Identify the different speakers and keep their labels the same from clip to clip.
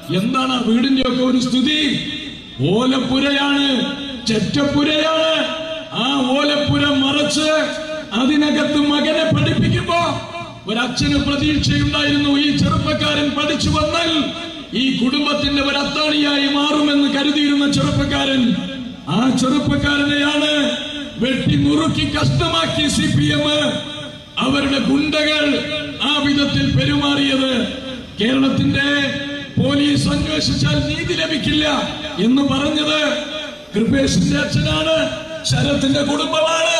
Speaker 1: എന്താണ് ആ വീടിന്റെ ഒക്കെ ഒരു സ്ഥിതി ഓലപ്പുരയാണ് ചെറ്റപ്പുരയാണ് ആ ഓലപ്പുര മറച്ച് അതിനകത്ത് മകനെ പഠിപ്പിക്കുമ്പോ ഒരച്ഛന് പ്രതീക്ഷയുണ്ടായിരുന്നു ഈ ചെറുപ്പക്കാരൻ പഠിച്ചു വന്നാൽ ഈ കുടുംബത്തിന്റെ ഒരു അത്താണിയായി മാറുമെന്ന് കരുതിയിരുന്ന ചെറുപ്പക്കാരൻ ആ ചെറുപ്പക്കാരനെയാണ് വെട്ടി നുറുക്കി കഷ്ടമാക്കി സി പി എം അവരുടെ ഗുണ്ടകൾ ആ വിധത്തിൽ പെരുമാറിയത് കേരളത്തിന്റെ പോലീസ് അന്വേഷിച്ചാൽ നീതി ലഭിക്കില്ല എന്ന് പറഞ്ഞത് കൃപേഷിന്റെ അച്ഛനാണ് ശരത്തിന്റെ കുടുംബമാണ്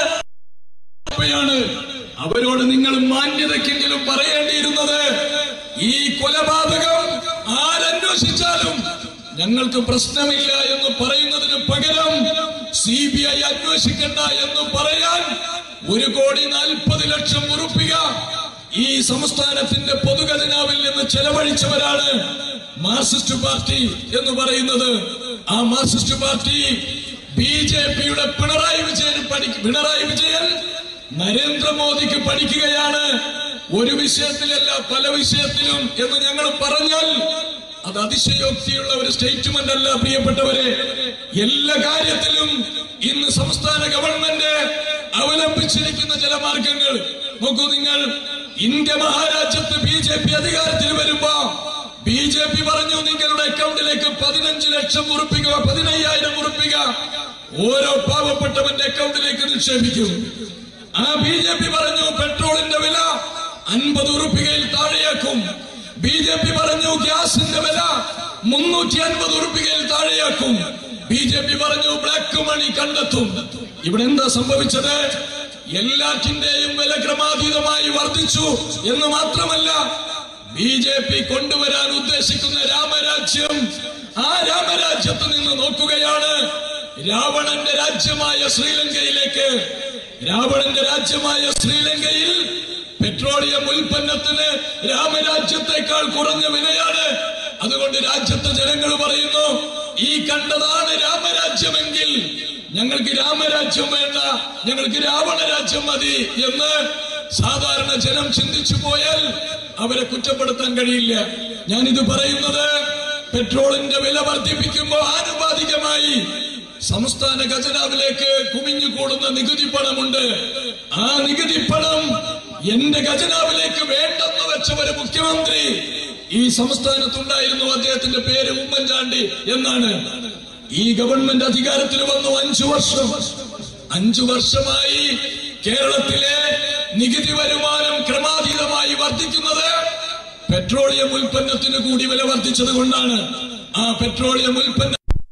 Speaker 1: ാണ് അവരോട് നിങ്ങൾ മാന്യതയ്ക്കെങ്കിലും പറയേണ്ടിയിരുന്നത് ഈ കൊലപാതകം ആരന്വേഷിച്ചാലും ഞങ്ങൾക്ക് പ്രശ്നമില്ല എന്ന് പറയുന്നതിന് പകരം സി ബി ഐ അന്വേഷിക്കണ്ട എന്ന് പറയാൻ ഒരു കോടി നാൽപ്പത് ലക്ഷം ഉറുപ്പിക ഈ സംസ്ഥാനത്തിന്റെ പൊതുഖജനാവിൽ നിന്ന് ചെലവഴിച്ചവരാണ് മാർക്സിസ്റ്റ് പാർട്ടി എന്ന് പറയുന്നത് ആ മാർക്സിസ്റ്റ് പാർട്ടി ബി ജെ പിയുടെ പിണറായി വിജയൻ പഠി പിണറായി വിജയൻ നരേന്ദ്രമോദിക്ക് പഠിക്കുകയാണ് ഒരു വിഷയത്തിലല്ല പല വിഷയത്തിലും എന്ന് ഞങ്ങൾ പറഞ്ഞാൽ അത് അതിശയോക്തിയുള്ള ഒരു സ്റ്റേറ്റ്മെന്റ് അല്ല പ്രിയപ്പെട്ടവരെ എല്ലാ കാര്യത്തിലും ഇന്ന് സംസ്ഥാന ഗവൺമെന്റ് അവലംബിച്ചിരിക്കുന്ന ചില മാർഗങ്ങൾ നോക്കൂ നിങ്ങൾ ഇന്ത്യ മഹാരാജ്യത്ത് ബി ജെ പി അധികാരത്തിൽ വരുമ്പോ ബി ജെ പി പറഞ്ഞു നിങ്ങളുടെ അക്കൗണ്ടിലേക്ക് പതിനഞ്ച് ലക്ഷം ഉറപ്പിക്കുക പതിനയ്യായിരം ഉറപ്പിക്കുക ഓരോ പാവപ്പെട്ടവന്റെ അക്കൗണ്ടിലേക്ക് നിക്ഷേപിക്കും ആ ബി ജെ പി പറഞ്ഞു പെട്രോളിന്റെ വില അൻപത് ഉറുപ്പികയിൽ താഴെയാക്കും ബി ജെ പി പറഞ്ഞു ഗ്യാസിന്റെ വില മുന്നൂറ്റി അൻപത് ഉറുപ്പികയിൽ താഴെയാക്കും ബി ജെ പി പറഞ്ഞു ബ്ലാക്ക് മണി കണ്ടെത്തും ഇവിടെ എന്താ സംഭവിച്ചത് എല്ലാറ്റിന്റെയും വില ക്രമാതീതമായി വർദ്ധിച്ചു എന്ന് മാത്രമല്ല ബി ജെ പി കൊണ്ടുവരാൻ ഉദ്ദേശിക്കുന്ന രാമരാജ്യം ആ രാമരാജ്യത്ത് നിന്ന് നോക്കുകയാണ് രാവണന്റെ രാജ്യമായ ശ്രീലങ്കയിലേക്ക് രാവണന്റെ രാജ്യമായ ശ്രീലങ്കയിൽ പെട്രോളിയം ഉൽപ്പന്നത്തിന് രാമരാജ്യത്തെക്കാൾ കുറഞ്ഞ വിലയാണ് അതുകൊണ്ട് രാജ്യത്തെ ജനങ്ങൾ പറയുന്നു ഈ കണ്ടതാണ് രാമരാജ്യമെങ്കിൽ ഞങ്ങൾക്ക് രാമരാജ്യം വേണ്ട ഞങ്ങൾക്ക് രാവണ രാജ്യം മതി എന്ന് സാധാരണ ജനം ചിന്തിച്ചു പോയാൽ അവരെ കുറ്റപ്പെടുത്താൻ കഴിയില്ല ഞാനിത് പറയുന്നത് പെട്രോളിന്റെ വില വർദ്ധിപ്പിക്കുമ്പോൾ ആനുപാതികമായി സംസ്ഥാന ഖജനാവിലേക്ക് കുമിഞ്ഞു കൂടുന്ന നികുതി പണമുണ്ട് ആ നികുതി പണം എന്റെ ഖജനാവിലേക്ക് വേണ്ടെന്ന് വെച്ച ഒരു മുഖ്യമന്ത്രി ഈ സംസ്ഥാനത്തുണ്ടായിരുന്നു അദ്ദേഹത്തിന്റെ പേര് ഉമ്മൻചാണ്ടി എന്നാണ് ഈ ഗവൺമെന്റ് അധികാരത്തിൽ വന്നു അഞ്ചു വർഷം അഞ്ചു വർഷമായി കേരളത്തിലെ നികുതി വരുമാനം ക്രമാതീതമായി വർദ്ധിക്കുന്നത് പെട്രോളിയം ഉൽപ്പന്നത്തിന് കൂടി വില വർദ്ധിച്ചത് കൊണ്ടാണ് ആ പെട്രോളിയം ഉൽപ്പന്ന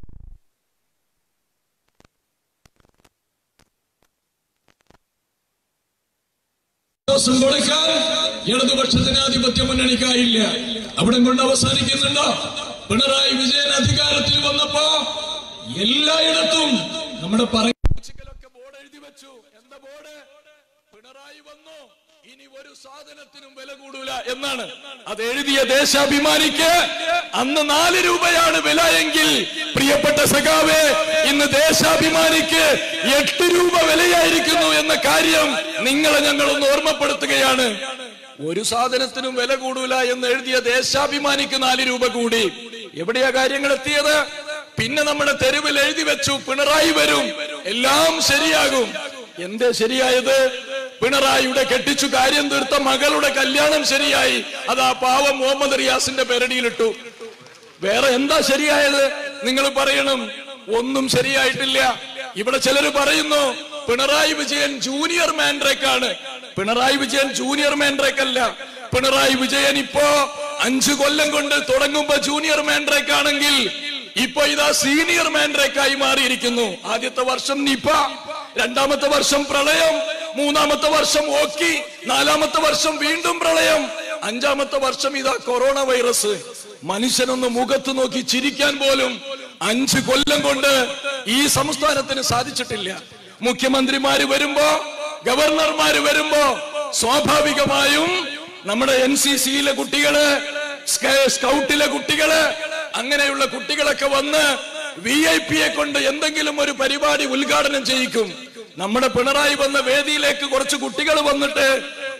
Speaker 1: ദിവസം കൊടുക്കാൻ ഇടതുപക്ഷ ജനാധിപത്യ മുന്നണിക്കായില്ല അവിടെ കൊണ്ട് അവസാനിക്കുന്നുണ്ടോ പിണറായി വിജയൻ അധികാരത്തിൽ വന്നപ്പോ എല്ലായിടത്തും നമ്മുടെ പറയൊക്കെ ബോർഡ് എഴുതി വെച്ചു എന്താ ബോർഡ് പിണറായി വന്നു ഇനി ഒരു സാധനത്തിനും വില കൂടൂല എന്നാണ് അത് എഴുതിയ ദേശാഭിമാനിക്ക് അന്ന് നാല് രൂപയാണ് വില എങ്കിൽ പ്രിയപ്പെട്ട സഖാവേ ഇന്ന് ദേശാഭിമാനിക്ക് എട്ട് രൂപ വിലയായിരിക്കുന്നു എന്ന കാര്യം നിങ്ങളെ ഞങ്ങളൊന്ന് ഓർമ്മപ്പെടുത്തുകയാണ് ഒരു സാധനത്തിനും വില കൂടൂല എന്ന് എഴുതിയ ദേശാഭിമാനിക്ക് നാല് രൂപ കൂടി എവിടെയാ കാര്യങ്ങൾ എത്തിയത് പിന്നെ നമ്മുടെ തെരുവിൽ എഴുതി വെച്ചു പിണറായി വരും എല്ലാം ശരിയാകും എന്തേ ശരിയായത് പിണറായിയുടെ കെട്ടിച്ചു കാര്യം തീർത്ത മകളുടെ കല്യാണം ശരിയായി അത് ആ പാവം മുഹമ്മദ് റിയാസിന്റെ പെരടിയിലിട്ടു വേറെ എന്താ ശരിയായത് നിങ്ങൾ പറയണം ഒന്നും ശരിയായിട്ടില്ല ഇവിടെ ചിലര് പറയുന്നു പിണറായി വിജയൻ ജൂനിയർ മാൻഡ്രേക്ക് ആണ് പിണറായി വിജയൻ ജൂനിയർ മാൻഡ്രേക്ക് അല്ല പിണറായി വിജയൻ ഇപ്പോ അഞ്ചു കൊല്ലം കൊണ്ട് തുടങ്ങുമ്പോ ജൂനിയർ മാൻഡ്രേക്ക് ആണെങ്കിൽ ഇപ്പൊ ഇതാ സീനിയർ മാൻഡ്രേക്കായി മാറിയിരിക്കുന്നു ആദ്യത്തെ വർഷം നിപ രണ്ടാമത്തെ വർഷം പ്രളയം മൂന്നാമത്തെ വർഷം ഓക്കി നാലാമത്തെ വർഷം വീണ്ടും പ്രളയം അഞ്ചാമത്തെ വർഷം ഇതാ കൊറോണ വൈറസ് മനുഷ്യനൊന്ന് മുഖത്ത് നോക്കി ചിരിക്കാൻ പോലും അഞ്ച് കൊല്ലം കൊണ്ട് ഈ സംസ്ഥാനത്തിന് സാധിച്ചിട്ടില്ല മുഖ്യമന്ത്രിമാര് വരുമ്പോ ഗവർണർമാര് വരുമ്പോ സ്വാഭാവികമായും നമ്മുടെ എൻ സി സിയിലെ കുട്ടികള് സ്ക- സ്കൗട്ടിലെ കുട്ടികള് അങ്ങനെയുള്ള കുട്ടികളൊക്കെ വന്ന് വി ഐ പിയെ കൊണ്ട് എന്തെങ്കിലും ഒരു പരിപാടി ഉദ്ഘാടനം ചെയ്യിക്കും നമ്മുടെ പിണറായി വന്ന വേദിയിലേക്ക് കുറച്ച് കുട്ടികൾ വന്നിട്ട്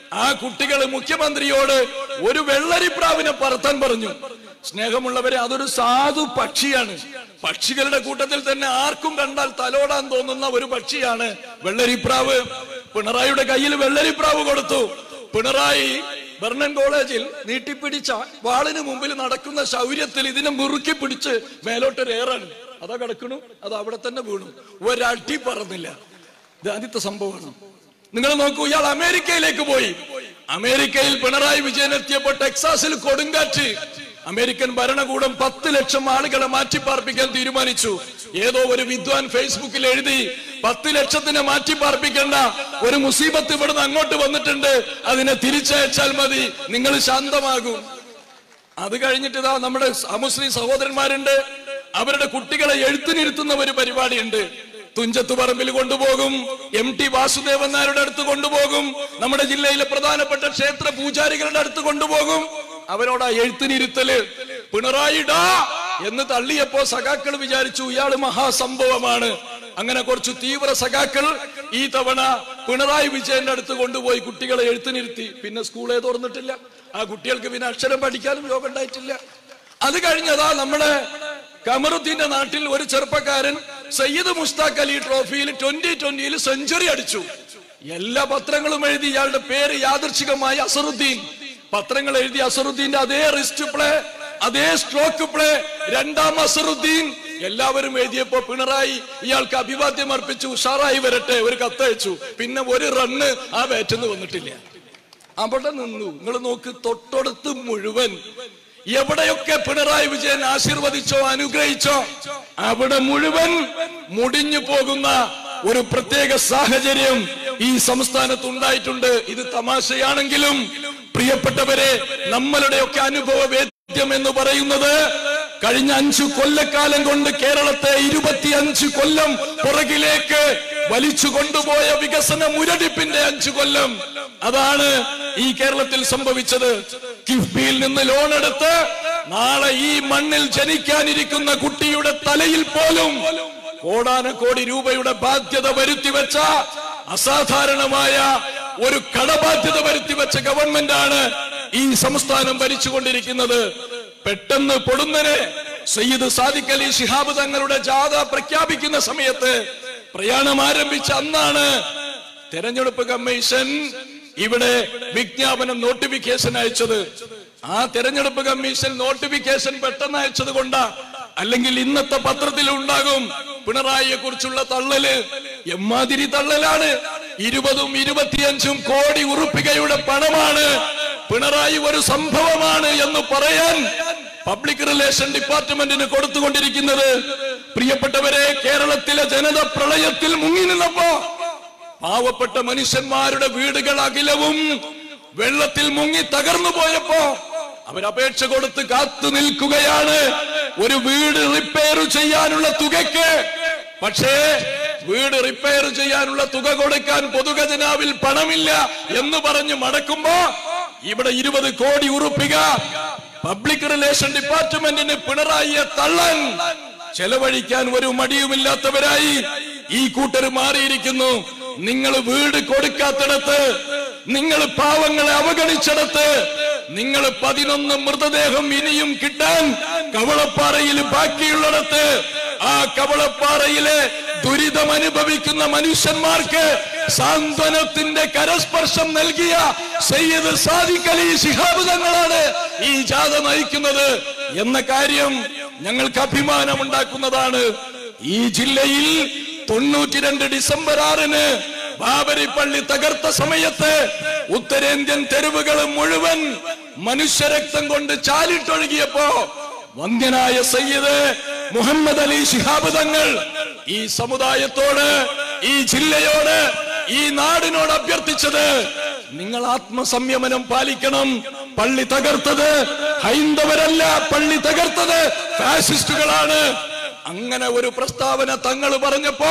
Speaker 1: ആ കുട്ടികൾ മുഖ്യമന്ത്രിയോട് ഒരു വെള്ളരിപ്രാവിനെ പറത്താൻ പറഞ്ഞു സ്നേഹമുള്ളവരെ അതൊരു സാധു പക്ഷിയാണ് പക്ഷികളുടെ കൂട്ടത്തിൽ തന്നെ ആർക്കും കണ്ടാൽ തലോടാൻ തോന്നുന്ന ഒരു പക്ഷിയാണ് വെള്ളരിപ്രാവ് പിണറായിയുടെ കയ്യിൽ വെള്ളരിപ്രാവ് കൊടുത്തു പിണറായി ബർണൻ കോളേജിൽ നീട്ടിപ്പിടിച്ച വാളിന് മുമ്പിൽ നടക്കുന്ന ശൗര്യത്തിൽ ഇതിനെ മുറുക്കി പിടിച്ച് മേലോട്ട് ഏറാണ് അതാ കിടക്കണു അത് അവിടെ തന്നെ വീണു ഒരടി പറന്നില്ല ഇത് ആദ്യത്തെ സംഭവമാണ് നിങ്ങൾ നോക്കൂ ഇയാൾ അമേരിക്കയിലേക്ക് പോയി അമേരിക്കയിൽ പിണറായി വിജയൻ എത്തിയപ്പോൾ ടെക്സാസിൽ കൊടുങ്കാറ്റ് അമേരിക്കൻ ഭരണകൂടം പത്ത് ലക്ഷം ആളുകളെ മാറ്റിപ്പാർപ്പിക്കാൻ തീരുമാനിച്ചു ഏതോ ഒരു വിദ്വാൻ ഫേസ്ബുക്കിൽ എഴുതി പത്ത് ലക്ഷത്തിനെ മാറ്റിപ്പാർപ്പിക്കേണ്ട ഒരു മുസീബത്ത് ഇവിടുന്ന് അങ്ങോട്ട് വന്നിട്ടുണ്ട് അതിനെ തിരിച്ചയച്ചാൽ മതി നിങ്ങൾ ശാന്തമാകും അത് കഴിഞ്ഞിട്ട് ഇതാ നമ്മുടെ അമുസ്ലിം സഹോദരന്മാരുണ്ട് അവരുടെ കുട്ടികളെ എഴുത്തിനിരുത്തുന്ന ഒരു പരിപാടിയുണ്ട് തുഞ്ചത്ത് പറമ്പിൽ കൊണ്ടുപോകും എം ടി വാസുദേവൻ നായരുടെ അടുത്ത് കൊണ്ടുപോകും നമ്മുടെ ജില്ലയിലെ പ്രധാനപ്പെട്ട ക്ഷേത്ര പൂജാരികളുടെ അടുത്ത് കൊണ്ടുപോകും അവരോട് ആ എഴുത്തിനിരുത്തല് പിണറായിടാ എന്ന് തള്ളിയപ്പോ സഖാക്കൾ വിചാരിച്ചു ഇയാള് മഹാസംഭവമാണ് അങ്ങനെ കുറച്ച് തീവ്ര സഖാക്കൾ ഈ തവണ പിണറായി വിജയന്റെ അടുത്ത് കൊണ്ടുപോയി കുട്ടികളെ എഴുത്തിനിരുത്തി പിന്നെ സ്കൂളേ തുറന്നിട്ടില്ല ആ കുട്ടികൾക്ക് പിന്നെ അക്ഷരം പഠിക്കാനും യോഗം ഉണ്ടായിട്ടില്ല അത് കഴിഞ്ഞതാ നമ്മുടെ കമറുദ്ദീന്റെ നാട്ടിൽ ഒരു ചെറുപ്പക്കാരൻ സയ്യിദ് മുസ്താഖ് അലി ട്രോഫിയിൽ ട്വന്റി ട്വന്റിയിൽ സെഞ്ചുറി അടിച്ചു എല്ലാ പത്രങ്ങളും എഴുതി ഇയാളുടെ പേര് യാദർശികമായി അസറുദ്ദീൻ പത്രങ്ങൾ എഴുതി അസറുദ്ദീന്റെ അതേ റിസ്റ്റ് പ്ലേ അതേ സ്ട്രോക്ക് പ്ലേ രണ്ടാം അസറുദ്ദീൻ എല്ലാവരും എഴുതിയപ്പോ പിണറായി ഇയാൾക്ക് അഭിവാദ്യം അർപ്പിച്ചു ഉഷാറായി വരട്ടെ ഒരു കത്തയച്ചു പിന്നെ ഒരു റണ്ണ് ആ ബാറ്റിന്ന് വന്നിട്ടില്ല അവിടെ നിന്നു നിങ്ങൾ നോക്ക് തൊട്ടടുത്ത് മുഴുവൻ എവിടെയൊക്കെ പിണറായി വിജയൻ ആശീർവദിച്ചോ അനുഗ്രഹിച്ചോ അവിടെ മുഴുവൻ മുടിഞ്ഞു പോകുന്ന ഒരു പ്രത്യേക സാഹചര്യം ഈ സംസ്ഥാനത്ത് ഉണ്ടായിട്ടുണ്ട് ഇത് തമാശയാണെങ്കിലും പ്രിയപ്പെട്ടവരെ നമ്മളുടെയൊക്കെ അനുഭവ വേദ്യം എന്ന് പറയുന്നത് കഴിഞ്ഞ അഞ്ചു കൊല്ലക്കാലം കൊണ്ട് കേരളത്തെ ഇരുപത്തിയഞ്ച് കൊല്ലം പുറകിലേക്ക് വലിച്ചു കൊണ്ടുപോയ വികസന മുരടിപ്പിന്റെ അഞ്ചു കൊല്ലം അതാണ് ഈ കേരളത്തിൽ സംഭവിച്ചത് കിഫ്ബിയിൽ നിന്ന് ലോൺ എടുത്ത് നാളെ ഈ മണ്ണിൽ ജനിക്കാനിരിക്കുന്ന കുട്ടിയുടെ തലയിൽ പോലും കോടാനക്കോടി രൂപയുടെ ബാധ്യത വരുത്തിവെച്ച അസാധാരണമായ ഒരു കടബാധ്യത വരുത്തിവെച്ച ഗവൺമെന്റാണ് ഈ സംസ്ഥാനം ഭരിച്ചുകൊണ്ടിരിക്കുന്നത് പെട്ടെന്ന് പൊടുന്നനെ സയ്യിദ് സാദിഖ് അലി ശിഹാബ് തങ്ങളുടെ ജാഥ പ്രഖ്യാപിക്കുന്ന സമയത്ത് പ്രയാണം ആരംഭിച്ച അന്നാണ് തെരഞ്ഞെടുപ്പ് കമ്മീഷൻ ഇവിടെ വിജ്ഞാപനം നോട്ടിഫിക്കേഷൻ അയച്ചത് ആ തെരഞ്ഞെടുപ്പ് കമ്മീഷൻ നോട്ടിഫിക്കേഷൻ പെട്ടെന്ന് അയച്ചത് കൊണ്ടാ അല്ലെങ്കിൽ ഇന്നത്തെ പത്രത്തിൽ ഉണ്ടാകും പിണറായിയെ കുറിച്ചുള്ള തള്ളല് എമ്മാതിരി തള്ളലാണ് ഇരുപതും ഇരുപത്തിയഞ്ചും കോടി ഉറുപ്പികയുടെ പണമാണ് പിണറായി ഒരു സംഭവമാണ് എന്ന് പറയാൻ പബ്ലിക് റിലേഷൻ ഡിപ്പാർട്ട്മെന്റിന് കൊടുത്തുകൊണ്ടിരിക്കുന്നത് പ്രിയപ്പെട്ടവരെ കേരളത്തിലെ ജനത പ്രളയത്തിൽ മുങ്ങി നിന്നപ്പോ പാവപ്പെട്ട മനുഷ്യന്മാരുടെ വീടുകൾ അഖിലവും വെള്ളത്തിൽ മുങ്ങി തകർന്നു പോയപ്പോ അവരപേക്ഷ കൊടുത്ത് കാത്തു നിൽക്കുകയാണ് ഒരു വീട് റിപ്പയർ ചെയ്യാനുള്ള തുകയ്ക്ക് പക്ഷേ വീട് റിപ്പയർ ചെയ്യാനുള്ള തുക കൊടുക്കാൻ പൊതുഖജനാവിൽ പണമില്ല എന്ന് പറഞ്ഞ് മടക്കുമ്പോ ഇവിടെ ഇരുപത് കോടി ഉറുപ്പിക പബ്ലിക് റിലേഷൻ ഡിപ്പാർട്ട്മെന്റിന് പിണറായിയെ തള്ളാൻ ചെലവഴിക്കാൻ ഒരു മടിയുമില്ലാത്തവരായി ഈ കൂട്ടർ മാറിയിരിക്കുന്നു നിങ്ങൾ വീട് കൊടുക്കാത്തിടത്ത് നിങ്ങൾ പാവങ്ങളെ അവഗണിച്ചിടത്ത് നിങ്ങൾ പതിനൊന്ന് മൃതദേഹം ഇനിയും കിട്ടാൻ കവളപ്പാറയിൽ ബാക്കിയുള്ളിടത്ത് ആ കവളപ്പാറയിലെ ദുരിതം അനുഭവിക്കുന്ന മനുഷ്യന്മാർക്ക് സാന്ത്വനത്തിന്റെ കരസ്പർശം നൽകിയ സയ്യിദ് സാദിഖ് അലി ശിഹാബ് തങ്ങളാണ് ഈ ജാഥ നയിക്കുന്നത് എന്ന കാര്യം ഞങ്ങൾക്ക് അഭിമാനമുണ്ടാക്കുന്നതാണ് ഈ ജില്ലയിൽ തൊണ്ണൂറ്റിരണ്ട് ഡിസംബർ ആറിന് ബാബരി പള്ളി തകർത്ത സമയത്ത് ഉത്തരേന്ത്യൻ തെരുവുകൾ മുഴുവൻ മനുഷ്യരക്തം കൊണ്ട് ചാലിട്ടൊഴുകിയപ്പോ വന്ധ്യനായ സയ്യിദ് മുഹമ്മദ് അലി ശിഹാബ് തങ്ങൾ ഈ സമുദായത്തോട് ഈ ജില്ലയോട് ഈ നാടിനോട് അഭ്യർത്ഥിച്ചത് നിങ്ങൾ ആത്മസംയമനം പാലിക്കണം പള്ളി തകർത്തത് ഹൈന്ദവരല്ല പള്ളി തകർത്തത് ഫാസിസ്റ്റുകളാണ് അങ്ങനെ ഒരു പ്രസ്താവന തങ്ങൾ പറഞ്ഞപ്പോ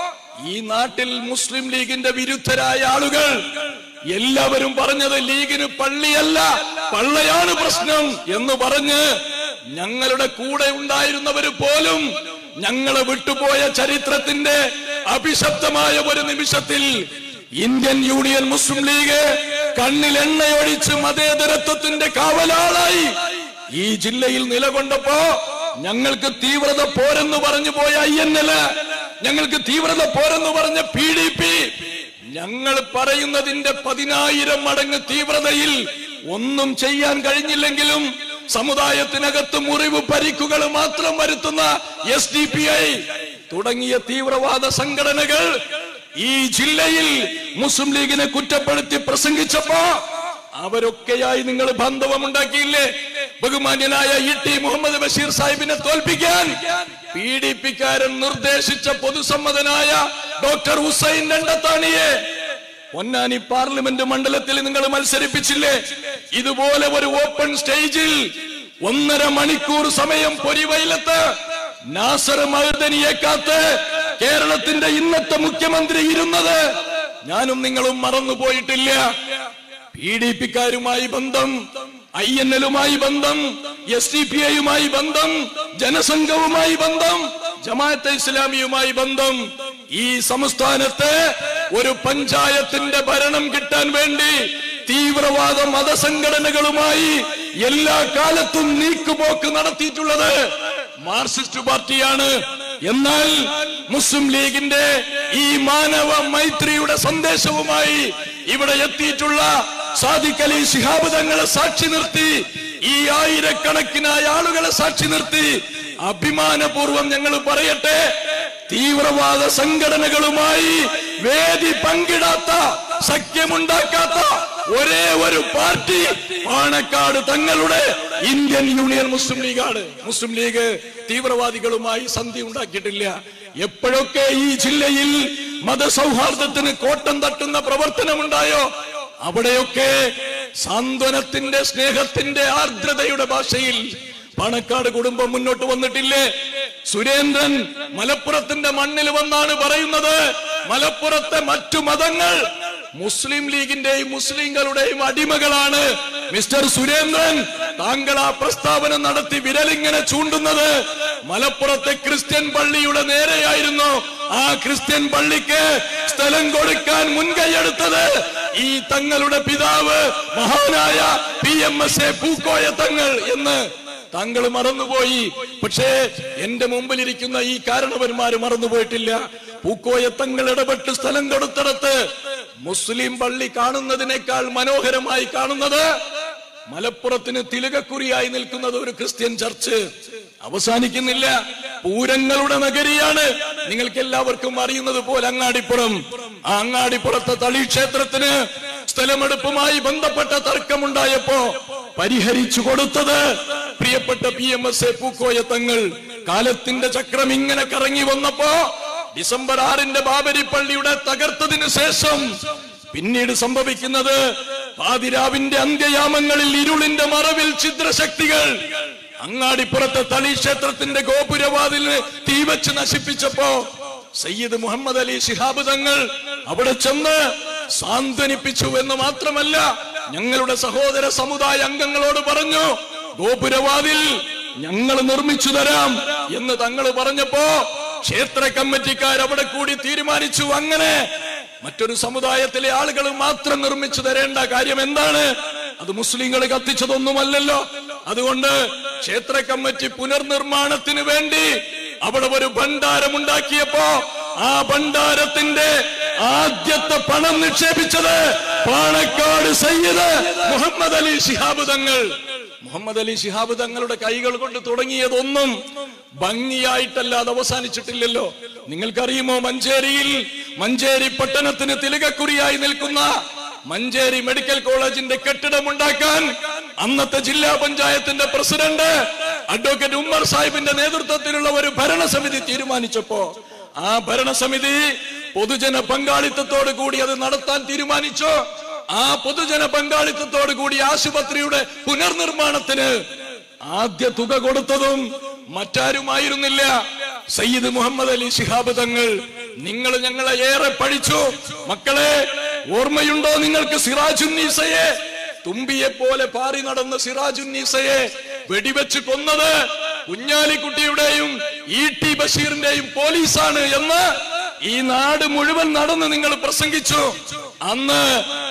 Speaker 1: ഈ നാട്ടിൽ മുസ്ലിം ലീഗിന്റെ വിരുദ്ധരായ ആളുകൾ എല്ലാവരും പറഞ്ഞത് ലീഗിന് പള്ളിയല്ല പള്ളയാണ് പ്രശ്നം എന്ന് പറഞ്ഞ് ഞങ്ങളുടെ കൂടെ ഉണ്ടായിരുന്നവര് പോലും ഞങ്ങളെ വിട്ടുപോയ ചരിത്രത്തിന്റെ അഭിശബ്ദമായ ഒരു നിമിഷത്തിൽ ഇന്ത്യൻ യൂണിയൻ മുസ്ലിം ലീഗ് കണ്ണിൽ എണ്ണയൊഴിച്ച് മതേതരത്വത്തിന്റെ കാവലാളായി ഈ ജില്ലയിൽ നിലകൊണ്ടപ്പോ ഞങ്ങൾക്ക് തീവ്രത പോരെന്ന് പറഞ്ഞു പോയ ഐ എൻ എൽ ഞങ്ങൾക്ക് തീവ്രത പോരെന്ന് പറഞ്ഞ പി ഡി പി ഞങ്ങൾ പറയുന്നതിന്റെ പതിനായിരം മടങ്ങ് തീവ്രതയിൽ ഒന്നും ചെയ്യാൻ കഴിഞ്ഞില്ലെങ്കിലും സമുദായത്തിനകത്ത് മുറിവ് പരിക്കുകൾ മാത്രം വരുത്തുന്ന എസ് ഡി പി ഐ തുടങ്ങിയ തീവ്രവാദ സംഘടനകൾ ഈ ജില്ലയിൽ മുസ്ലിം ലീഗിനെ കുറ്റപ്പെടുത്തി പ്രസംഗിച്ചപ്പോ അവരൊക്കെയായി നിങ്ങൾ ബന്ധവമുണ്ടാക്കിയില്ലേ ബഹുമാന്യനായ ഇ ടി മുഹമ്മദ് ബഷീർ സാഹിബിനെ തോൽപ്പിക്കാൻ പി ഡി പിക്കാരൻ നിർദ്ദേശിച്ച പൊതുസമ്മതനായ ഡോക്ടർ ഹുസൈൻ രണ്ടത്താണിയെ പൊന്നാനി പാർലമെന്റ് മണ്ഡലത്തിൽ നിങ്ങൾ മത്സരിപ്പിച്ചില്ലേ ഇതുപോലെ ഒരു ഓപ്പൺ സ്റ്റേജിൽ ഒന്നര മണിക്കൂർ സമയം പൊരിവയിലത്ത് നാസർ മഹദനിയെ കാത്ത് കേരളത്തിന്റെ ഇന്നത്തെ മുഖ്യമന്ത്രി ഇരുന്നത് ഞാനും നിങ്ങളും മറന്നുപോയിട്ടില്ല പി ഡി പിക്കാരുമായി ബന്ധം ഐ എൻ എല്ലുമായി ബന്ധം എസ് ഡി പി ഐയുമായി ബന്ധം ജനസംഘവുമായി ബന്ധം ജമാഅത്തെ ഇസ്ലാമിയുമായി ബന്ധം ഈ സംസ്ഥാനത്ത് ഒരു പഞ്ചായത്തിന്റെ ഭരണം കിട്ടാൻ വേണ്ടി തീവ്രവാദ മതസംഘടനകളുമായി എല്ലാ കാലത്തും നീക്കുപോക്ക് നടത്തിയിട്ടുള്ളത് മാർക്സിസ്റ്റ് പാർട്ടിയാണ് എന്നാൽ മുസ്ലിം ലീഗിന്റെ ഈ മാനവ മൈത്രിയുടെ സന്ദേശവുമായി ഇവിടെ എത്തിയിട്ടുള്ള സാദിഖ് അലി ശിഹാബ് തങ്ങളെ സാക്ഷി നിർത്തി ഈ ആയിരക്കണക്കിനായ ആളുകളെ സാക്ഷി നിർത്തി അഭിമാനപൂർവം ഞങ്ങൾ പറയട്ടെ തീവ്രവാദ സംഘടനകളുമായി വേദി പങ്കിടാത്ത സഖ്യമുണ്ടാക്കാത്ത ഒരേ ഒരു പാർട്ടി പാണക്കാട് തങ്ങളുടെ ഇന്ത്യൻ യൂണിയൻ മുസ്ലിം ലീഗാണ് മുസ്ലിം ലീഗ് തീവ്രവാദികളുമായി സന്ധി ഉണ്ടാക്കിയിട്ടില്ല എപ്പോഴൊക്കെ ഈ ജില്ലയിൽ മതസൗഹാർദ്ദത്തിന് കോട്ടം തട്ടുന്ന പ്രവർത്തനമുണ്ടായോ അവിടെയൊക്കെ സാന്ത്വനത്തിന്റെ സ്നേഹത്തിന്റെ ആർദ്രതയുടെ ഭാഷയിൽ പാണക്കാട് കുടുംബം മുന്നോട്ട് വന്നിട്ടില്ലേ സുരേന്ദ്രൻ മലപ്പുറത്തിന്റെ മണ്ണിൽ വന്നാണ് പറയുന്നത് മലപ്പുറത്തെ മറ്റു മതങ്ങൾ മുസ്ലിം ലീഗിന്റെയും മുസ്ലിങ്ങളുടെയും അടിമകളാണ് മിസ്റ്റർ സുരേന്ദ്രൻ താങ്കൾ ആ പ്രസ്താവന നടത്തി വിരലിങ്ങനെ ചൂണ്ടുന്നത് മലപ്പുറത്തെ ക്രിസ്ത്യൻ പള്ളിയുടെ നേരെയായിരുന്നു ആ ക്രിസ്ത്യൻ പള്ളിക്ക് സ്ഥലം കൊടുക്കാൻ മുൻകൈയെടുത്തത് ഈ തങ്ങളുടെ പിതാവ് മഹാനായ P M S A Pookoya Thangal എന്ന് താങ്കൾ മറന്നുപോയി പക്ഷേ എന്റെ മുമ്പിലിരിക്കുന്ന ഈ കാരണവന്മാര് മറന്നുപോയിട്ടില്ല പൂക്കോയ തങ്ങൾ ഇടപെട്ട് സ്ഥലം കൊടുത്തിടത്ത് മുസ്ലിം പള്ളി കാണുന്നതിനേക്കാൾ മനോഹരമായി കാണുന്നത് മലപ്പുറത്തിന് തിലകക്കുറിയായി നിൽക്കുന്നത് ഒരു ക്രിസ്ത്യൻ ചർച്ച് അവസാനിക്കുന്നില്ല പൂരങ്ങളുടെ നഗരിയാണ് നിങ്ങൾക്ക് എല്ലാവർക്കും അറിയുന്നത് പോലെ അങ്ങാടിപ്പുറം ആ അങ്ങാടിപ്പുറത്തെ തളി ക്ഷേത്രത്തിന് സ്ഥലമെടുപ്പുമായി ബന്ധപ്പെട്ട തർക്കമുണ്ടായപ്പോ പരിഹരിച്ചു കൊടുത്തത് പ്രിയപ്പെട്ട P M S A Pookoya Thangal കാലത്തിന്റെ ചക്രം ഇങ്ങനെ കറങ്ങി വന്നപ്പോ ഡിസംബർ ആറിന്റെ ബാബരി പള്ളിയുടെ തകർത്തതിനു ശേഷം പിന്നീട് സംഭവിക്കുന്നത് പാതിരാവിന്റെ അന്ത്യയാമങ്ങളിൽ ഇരുളിന്റെ മറവിൽ ഛിദ്രശക്തികൾ അങ്ങാടിപ്പുറത്തെ തളി ക്ഷേത്രത്തിന്റെ ഗോപുരവാതിലിന് തീവച്ച് നശിപ്പിച്ചപ്പോ സയ്യിദ് മുഹമ്മദ് അലി ശിഹാബ് തങ്ങൾ അവിടെ ചെന്ന് സാന്ത്വനിപ്പിച്ചു എന്ന് മാത്രമല്ല ഞങ്ങളുടെ സഹോദര സമുദായ അംഗങ്ങളോട് പറഞ്ഞു ഗോപുരവാതിൽ ഞങ്ങൾ നിർമ്മിച്ചു തരാം എന്ന് തങ്ങൾ പറഞ്ഞപ്പോ ക്ഷേത്ര കമ്മിറ്റിക്കാർ അവിടെ കൂടി തീരുമാനിച്ചു അങ്ങനെ മറ്റൊരു സമുദായത്തിലെ ആളുകൾ മാത്രം നിർമ്മിച്ചു തരേണ്ട കാര്യം എന്താണ് അത് മുസ്ലിങ്ങൾ കത്തിച്ചതൊന്നുമല്ലല്ലോ അതുകൊണ്ട് ക്ഷേത്ര കമ്മിറ്റി പുനർനിർമ്മാണത്തിന് വേണ്ടി അവിടെ ഒരു ഭണ്ഡാരം ഉണ്ടാക്കിയപ്പോ ആ ഭണ്ഡാരത്തിന്റെ ആദ്യത്തെ പണം നിക്ഷേപിച്ചത് പാണക്കാട് സയ്യിദ് മുഹമ്മദ് അലി ശിഹാബ് തങ്ങൾ മുഹമ്മദ് അലി ശിഹാബ് തങ്ങളുടെ കൈകൾ കൊണ്ട് തുടങ്ങിയതൊന്നും ഭംഗിയായിട്ടല്ലാതെ അവസാനിച്ചിട്ടില്ലല്ലോ നിങ്ങൾക്കറിയുമോ മഞ്ചേരിയിൽ മഞ്ചേരി പട്ടണത്തിന് തിലകക്കുറിയായി നിൽക്കുന്ന മഞ്ചേരി മെഡിക്കൽ കോളേജിന്റെ കെട്ടിടമുണ്ടാക്കാൻ അന്നത്തെ ജില്ലാ പഞ്ചായത്തിന്റെ പ്രസിഡന്റ് അഡ്വക്കേറ്റ് ഉമ്മർ സാഹിബിന്റെ നേതൃത്വത്തിലുള്ള ഒരു ഭരണസമിതി തീരുമാനിച്ചപ്പോ ആ ഭരണസമിതി പൊതുജന പങ്കാളിത്തത്തോട് കൂടി അത് നടത്താൻ തീരുമാനിച്ചു ആ പൊതുജന പങ്കാളിത്തത്തോട് കൂടി ആശുപത്രിയുടെ പുനർനിർമ്മാണത്തിന് ആദ്യ തുക കൊടുത്തതും മറ്റാരുമായിരുന്നില്ല സയ്യിദ് മുഹമ്മദ് അലി ശിഹാബ് തങ്ങൾ നിങ്ങൾ ഞങ്ങളെ ഏറെ പഠിച്ചു മക്കളെ ഓർമ്മയുണ്ടോ നിങ്ങൾക്ക് സിറാജുന്നീസയെ തുമ്പിയെ പോലെ പാറി നടന്ന സിറാജുന്നീസയെ വെടിവെച്ച് കൊന്നത് കുഞ്ഞാലിക്കുട്ടിയുടെയും ഇ ടി ബഷീറിന്റെയും പോലീസാണ് എന്ന് ഈ നാട് മുഴുവൻ നടന്ന് നിങ്ങൾ പ്രസംഗിച്ചു അന്ന്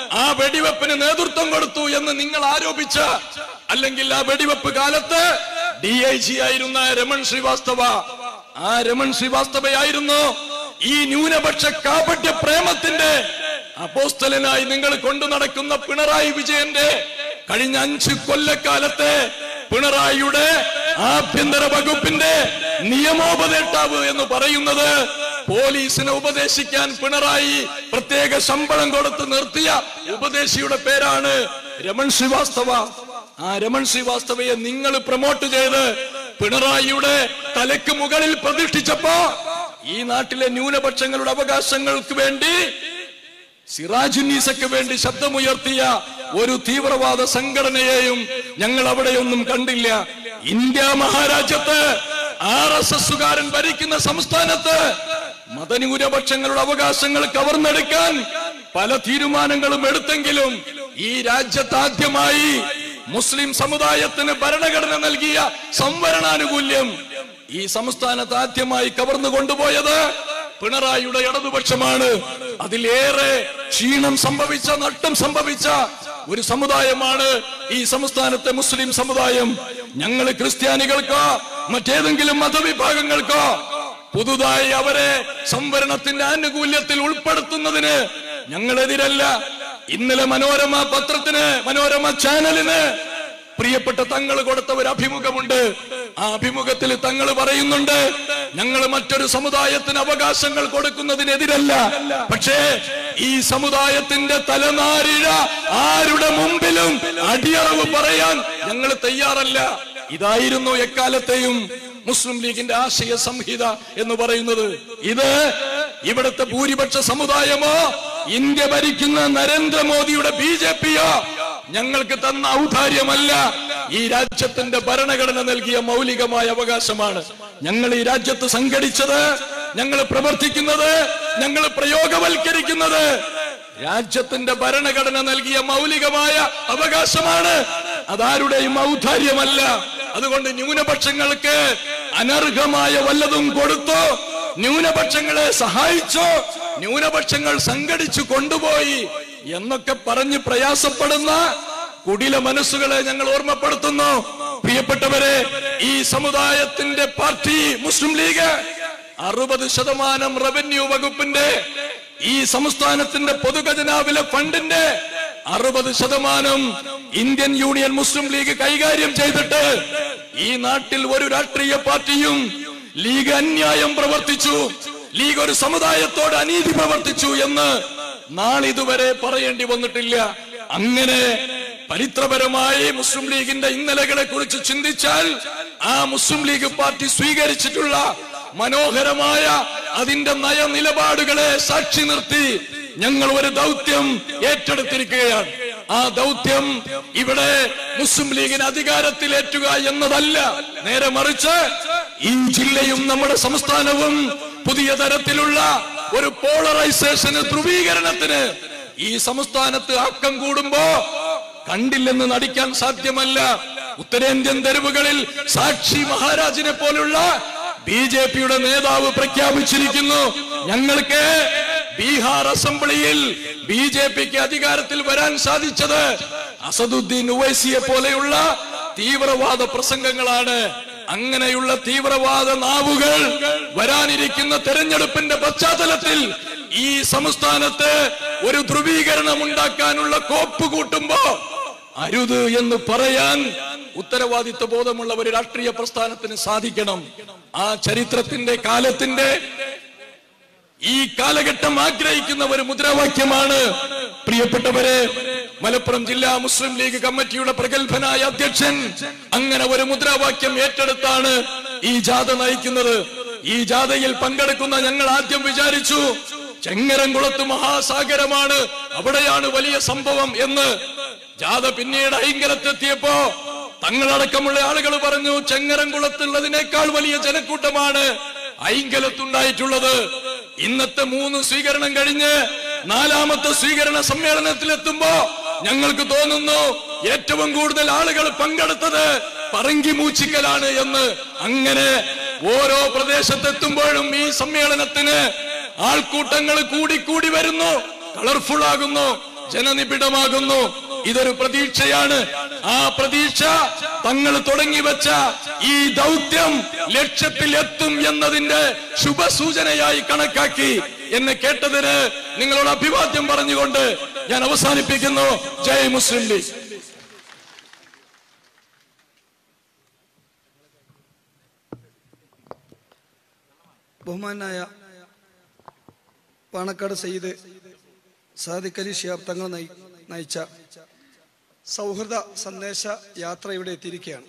Speaker 1: ആ വെടിവെപ്പിന് നേതൃത്വം കൊടുത്തു എന്ന് നിങ്ങൾ ആരോപിച്ച അല്ലെങ്കിൽ ആ വെടിവെപ്പ് കാലത്ത് ഡി ഐ ജി ആയിരുന്ന രമൺ ശ്രീവാസ്തവ ആ രമൺ ശ്രീവാസ്തവയായിരുന്നു ഈ ന്യൂനപക്ഷ കാപട്യ പ്രേമത്തിന്റെ അപ്പോസ്തലനായി നിങ്ങൾ കൊണ്ടു നടക്കുന്ന പിണറായി വിജയന്റെ കഴിഞ്ഞ അഞ്ച് കൊല്ലക്കാലത്തെ പിണറായിയുടെ ആഭ്യന്തര വകുപ്പിന്റെ നിയമോപദേഷ്ടാവ് എന്ന് പറയുന്നത് പോലീസിനെ ഉപദേശിക്കാൻ പിണറായി പ്രത്യേക ശമ്പളം കൊടുത്ത് നിർത്തിയ ഉപദേശിയുടെ പേരാണ് രമൺ ശ്രീവാസ്തവ ആ രമൺ ശ്രീവാസ്തവയെ നിങ്ങൾ പ്രൊമോട്ട് ചെയ്ത് പിണറായിയുടെ തലക്ക് മുകളിൽ പ്രതിഷ്ഠിച്ചപ്പോ ഈ നാട്ടിലെ ന്യൂനപക്ഷങ്ങളുടെ അവകാശങ്ങൾക്ക് വേണ്ടി സിറാജുന്നീസയ്ക്ക് വേണ്ടി ശബ്ദമുയർത്തിയ ഒരു തീവ്രവാദ സംഘടനയെയും ഞങ്ങൾ അവിടെയൊന്നും കണ്ടില്ല ഇന്ത്യ മഹാരാജ്യത്ത് ആർ എസ് എസുകാരൻ ഭരിക്കുന്ന സംസ്ഥാനത്ത് മതന്യൂനപക്ഷങ്ങളുടെ അവകാശങ്ങൾ കവർന്നെടുക്കാൻ പല തീരുമാനങ്ങളും എടുത്തെങ്കിലും ഈ രാജ്യത്ത് ആദ്യമായി മുസ്ലിം സമുദായത്തിന് ഭരണഘടന നൽകിയ സംവരണാനുകൂല്യം ഈ സംസ്ഥാനത്ത് ആദ്യമായി കവർന്നു കൊണ്ടുപോയത് പിണറായിയുടെ ഇടതുപക്ഷമാണ് അതിലേറെ ക്ഷീണം സംഭവിച്ച നഷ്ടം സംഭവിച്ച ഒരു സമുദായമാണ് ഈ സംസ്ഥാനത്തെ മുസ്ലിം സമുദായം ഞങ്ങൾ ക്രിസ്ത്യാനികൾക്കോ മറ്റേതെങ്കിലും മതവിഭാഗങ്ങൾക്കോ പുതുതായി അവരെ സംവരണത്തിന്റെ ആനുകൂല്യത്തിൽ ഉൾപ്പെടുത്തുന്നതിന് ഞങ്ങളെതിരല്ല ഇന്നലെ മനോരമ പത്രത്തിന് മനോരമ ചാനലിന് പ്രിയപ്പെട്ട തങ്ങൾ കൊടുത്ത ഒരു അഭിമുഖമുണ്ട് ആ അഭിമുഖത്തിൽ തങ്ങൾ പറയുന്നുണ്ട് ഞങ്ങൾ മറ്റൊരു സമുദായത്തിന് അവകാശങ്ങൾ കൊടുക്കുന്നതിനെതിരല്ല പക്ഷേ ഈ സമുദായത്തിന്റെ തലനാരിഴ ആരുടെ മുമ്പിലും അടിയറവ് പറയാൻ ഞങ്ങൾ തയ്യാറല്ല ഇതായിരുന്നു എക്കാലത്തെയും മുസ്ലിം ലീഗിന്റെ ആശയ സംഹിത എന്ന് പറയുന്നത് ഇത് ഇവിടുത്തെ ഭൂരിപക്ഷ സമുദായമോ ഇന്ത്യ ഭരിക്കുന്ന നരേന്ദ്രമോദിയുടെ ബി ജെ പിയോ ഞങ്ങൾക്ക് തന്ന ഔദാര്യമല്ല ഈ രാജ്യത്തിന്റെ ഭരണഘടന നൽകിയ മൗലികമായ അവകാശമാണ് ഞങ്ങൾ ഈ രാജ്യത്ത് സംഘടിച്ചത് ഞങ്ങൾ പ്രവർത്തിക്കുന്നത് ഞങ്ങൾ പ്രയോഗവൽക്കരിക്കുന്നത് രാജ്യത്തിന്റെ ഭരണഘടന നൽകിയ മൗലികമായ അവകാശമാണ് അതാരുടെയും ഔദാര്യമല്ല അതുകൊണ്ട് ന്യൂനപക്ഷങ്ങൾക്ക് അനർഹമായ വല്ലതും കൊടുത്തോ ന്യൂനപക്ഷങ്ങളെ സഹായിച്ചോ ന്യൂനപക്ഷങ്ങൾ സംഘടിച്ചു കൊണ്ടുപോയി എന്നൊക്കെ പറഞ്ഞ് പ്രയാസപ്പെടുന്ന കുടില മനസ്സുകളെ ഞങ്ങൾ ഓർമ്മപ്പെടുത്തുന്നു പ്രിയപ്പെട്ടവരെ ഈ സമുദായത്തിന്റെ പാർട്ടി മുസ്ലിം ലീഗ് അറുപത് ശതമാനം റവന്യൂ വകുപ്പിന്റെ ഈ സംസ്ഥാനത്തിന്റെ പൊതുഖജനാവിലെ ഫണ്ടിന്റെ അറുപത് ശതമാനം ഇന്ത്യൻ യൂണിയൻ മുസ്ലിം ലീഗ് കൈകാര്യം ചെയ്തിട്ട് ഈ നാട്ടിൽ ഒരു രാഷ്ട്രീയ പാർട്ടിയും ലീഗ് അന്യായം പ്രവർത്തിച്ചു ലീഗ് ഒരു സമുദായത്തോട് അനീതി പ്രവർത്തിച്ചു എന്ന് നാളിതുവരെ പറയേണ്ടി വന്നിട്ടില്ല അങ്ങനെ ചരിത്രപരമായി മുസ്ലിം ലീഗിന്റെ ഇന്നലകളെ കുറിച്ച് ചിന്തിച്ചാൽ ആ മുസ്ലിം ലീഗ് പാർട്ടി സ്വീകരിച്ചിട്ടുള്ള മനോഹരമായ അതിന്റെ നയനിലപാടുകളെ സാക്ഷി നിർത്തി ഞങ്ങൾ ഒരു ദൗത്യം ഏറ്റെടുത്തിരിക്കുകയാണ് ആ ദൗത്യം ഇവിടെ മുസ്ലിം ലീഗിന് അധികാരത്തിലേറ്റുക എന്നതല്ല നേരെ മറിച്ച് ഈ ജില്ലയും നമ്മുടെ സംസ്ഥാനവും പുതിയ തരത്തിലുള്ള ഒരു പോളറൈസേഷന് ധ്രുവീകരണത്തിന് ഈ സംസ്ഥാനത്ത് ആക്കം കൂടുമ്പോ കണ്ടില്ലെന്ന് നടിക്കാൻ സാധ്യമല്ല ഉത്തരേന്ത്യൻ തെരുവുകളിൽ സാക്ഷി മഹാരാജിനെ പോലുള്ള ബി ജെ പിയുടെ നേതാവ് പ്രഖ്യാപിച്ചിരിക്കുന്നു ഞങ്ങൾക്ക് ബീഹാർ അസംബ്ലിയിൽ ബി ജെ പിക്ക് അധികാരത്തിൽ വരാൻ സാധിച്ചത് അസദുദ്ദീൻ ഉവൈസിയെ പോലെയുള്ള തീവ്രവാദ പ്രസംഗങ്ങളാണ് അങ്ങനെയുള്ള തീവ്രവാദ നാവുകൾ വരാനിരിക്കുന്ന തെരഞ്ഞെടുപ്പിന്റെ പശ്ചാത്തലത്തിൽ ഈ സംസ്ഥാനത്ത് ഒരു ധ്രുവീകരണം ഉണ്ടാക്കാനുള്ള കോപ്പ് കൂട്ടുമ്പോ അരുത് എന്ന് പറയാൻ ഉത്തരവാദിത്വ ബോധമുള്ള ഒരു രാഷ്ട്രീയ പ്രസ്ഥാനത്തിന് സാധിക്കണം ആ ചരിത്രത്തിന്റെ കാലത്തിന്റെ ഈ കാലഘട്ടം ആഗ്രഹിക്കുന്ന ഒരു മുദ്രാവാക്യമാണ് പ്രിയപ്പെട്ടവരെ മലപ്പുറം ജില്ലാ മുസ്ലിം ലീഗ് കമ്മിറ്റിയുടെ പ്രഗത്ഭനായ അധ്യക്ഷൻ അങ്ങനെ ഒരു മുദ്രാവാക്യം ഏറ്റെടുത്താണ് ഈ ജാഥ നയിക്കുന്നത് ഈ ജാഥയിൽ പങ്കെടുക്കുന്ന ഞങ്ങൾ ആദ്യം വിചാരിച്ചു ചെങ്ങരംകുളത്ത് മഹാസാഗരമാണ് അവിടെയാണ് വലിയ സംഭവം എന്ന് ജാഥ പിന്നീട് ഐങ്കരത്തെത്തിയപ്പോ തങ്ങളടക്കമുള്ള ആളുകൾ പറഞ്ഞു ചെങ്ങരംകുളത്തുള്ളതിനേക്കാൾ വലിയ ജനക്കൂട്ടമാണ് ഐങ്കലത്തുണ്ടായിട്ടുള്ളത് ഇന്നത്തെ മൂന്ന് സ്വീകരണം കഴിഞ്ഞ് നാലാമത്തെ സ്വീകരണ സമ്മേളനത്തിലെത്തുമ്പോ ഞങ്ങൾക്ക് തോന്നുന്നു ഏറ്റവും കൂടുതൽ ആളുകൾ പങ്കെടുത്തത് പറങ്കി മൂച്ചിക്കലാണ് എന്ന് അങ്ങനെ ഓരോ പ്രദേശത്തെത്തുമ്പോഴും ഈ സമ്മേളനത്തിന് ആൾക്കൂട്ടങ്ങൾ കൂടി കൂടി വരുന്നു കളർഫുൾ ആകുന്നു ജനനിബിഡമാകുന്നു ഇതൊരു പ്രതീക്ഷയാണ് ആ പ്രതീക്ഷ തങ്ങൾ തുടങ്ങി വെച്ച ഈ ദൗത്യം ലക്ഷ്യത്തിൽ എത്തും എന്നതിന്റെ ശുഭസൂചനയായി കണക്കാക്കി എന്നെ കേട്ടതിന് നിങ്ങളോട് അഭിവാദ്യം പറഞ്ഞുകൊണ്ട് ഞാൻ അവസാനിപ്പിക്കുന്നു ജയ് മുസ്ലിം ലീഗ്
Speaker 2: ബഹുമാനായ പാണക്കാട് സയ്യിദ് സാദിഖ് അലി ഷിയാബ് തങ്ങൾ നയി- നയിച്ച സൗഹൃദ സന്ദേശ യാത്ര ഇവിടെ എത്തിയിരിക്കുകയാണ്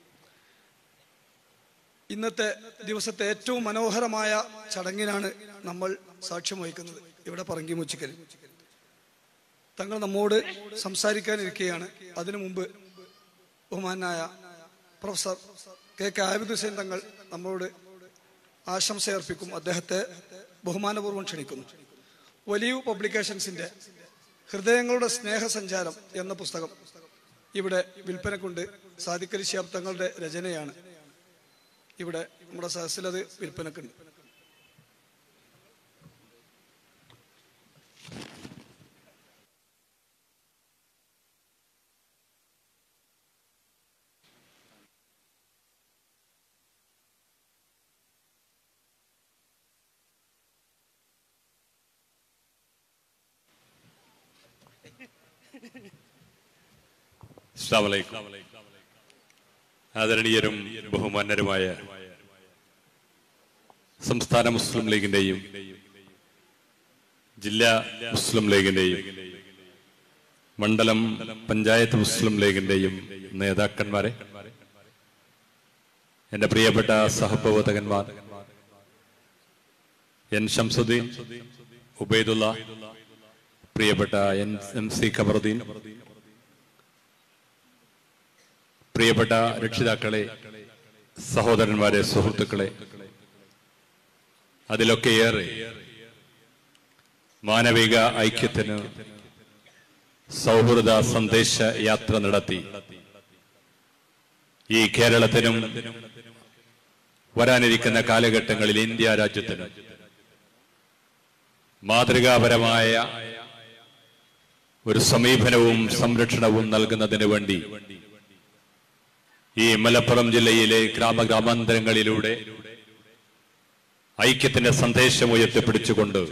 Speaker 2: ഇന്നത്തെ ദിവസത്തെ ഏറ്റവും മനോഹരമായ ചടങ്ങിനാണ് നമ്മൾ സാക്ഷ്യം വഹിക്കുന്നത് ഇവിടെ പറങ്കി മുച്ചിക്കൽ തങ്ങൾ നമ്മോട് സംസാരിക്കാനിരിക്കുകയാണ് അതിനു മുമ്പ് ബഹുമാനായ professor K K Abid Hussain Thangal നമ്മളോട് ആശംസ അർപ്പിക്കും അദ്ദേഹത്തെ ബഹുമാനപൂർവ്വം ക്ഷണിക്കുന്നു വലിയ പബ്ലിക്കേഷൻസിന്റെ ഹൃദയങ്ങളുടെ സ്നേഹസഞ്ചാരം എന്ന പുസ്തകം ഇവിടെ വിൽപ്പനക്കുണ്ട് സാദിഖലി ശിഹാബ് തങ്ങളുടെ രചനയാണ് ഇവിടെ നമ്മുടെ സദസ്സിൽ അത് വിൽപ്പനക്കുണ്ട്
Speaker 3: അസ്സലാമു അലൈക്കും. ആദരണീയരും ബഹുമാന്യരുമായ സംസ്ഥാന മുസ്ലിം ലീഗിന്റെയും ജില്ലാ മുസ്ലിം ലീഗിന്റെയും മണ്ഡലം പഞ്ചായത്ത് മുസ്ലിം ലീഗിന്റെയും നേതാക്കന്മാരെ എന്റെ പ്രിയപ്പെട്ട സഹപ്രവർത്തകന്മാർ എൻ ഷംസുദ്ദീൻ ഉബൈദുള്ള പ്രിയപ്പെട്ട എൻ എം സി ഖബറുദ്ദീൻ പ്രിയപ്പെട്ട രക്ഷിതാക്കളെ സഹോദരന്മാരെ സുഹൃത്തുക്കളെ അതിലൊക്കെ ഏറെ മാനവിക ഐക്യത്തിന് സൗഹൃദ സന്ദേശ യാത്ര നടത്തി ഈ കേരളത്തിനും വരാനിരിക്കുന്ന കാലഘട്ടങ്ങളിൽ ഇന്ത്യ രാജ്യത്തിന് മാതൃകാപരമായ ഒരു സമീപനവും സംരക്ഷണവും നൽകുന്നതിന് വേണ്ടി ഈ മലപ്പുറം ജില്ലയിലെ ഗ്രാമഗ്രാമാന്തരങ്ങളിലൂടെ ഐക്യത്തിന്റെ സന്ദേശം ഉയർത്തിപ്പിടിച്ചുകൊണ്ട്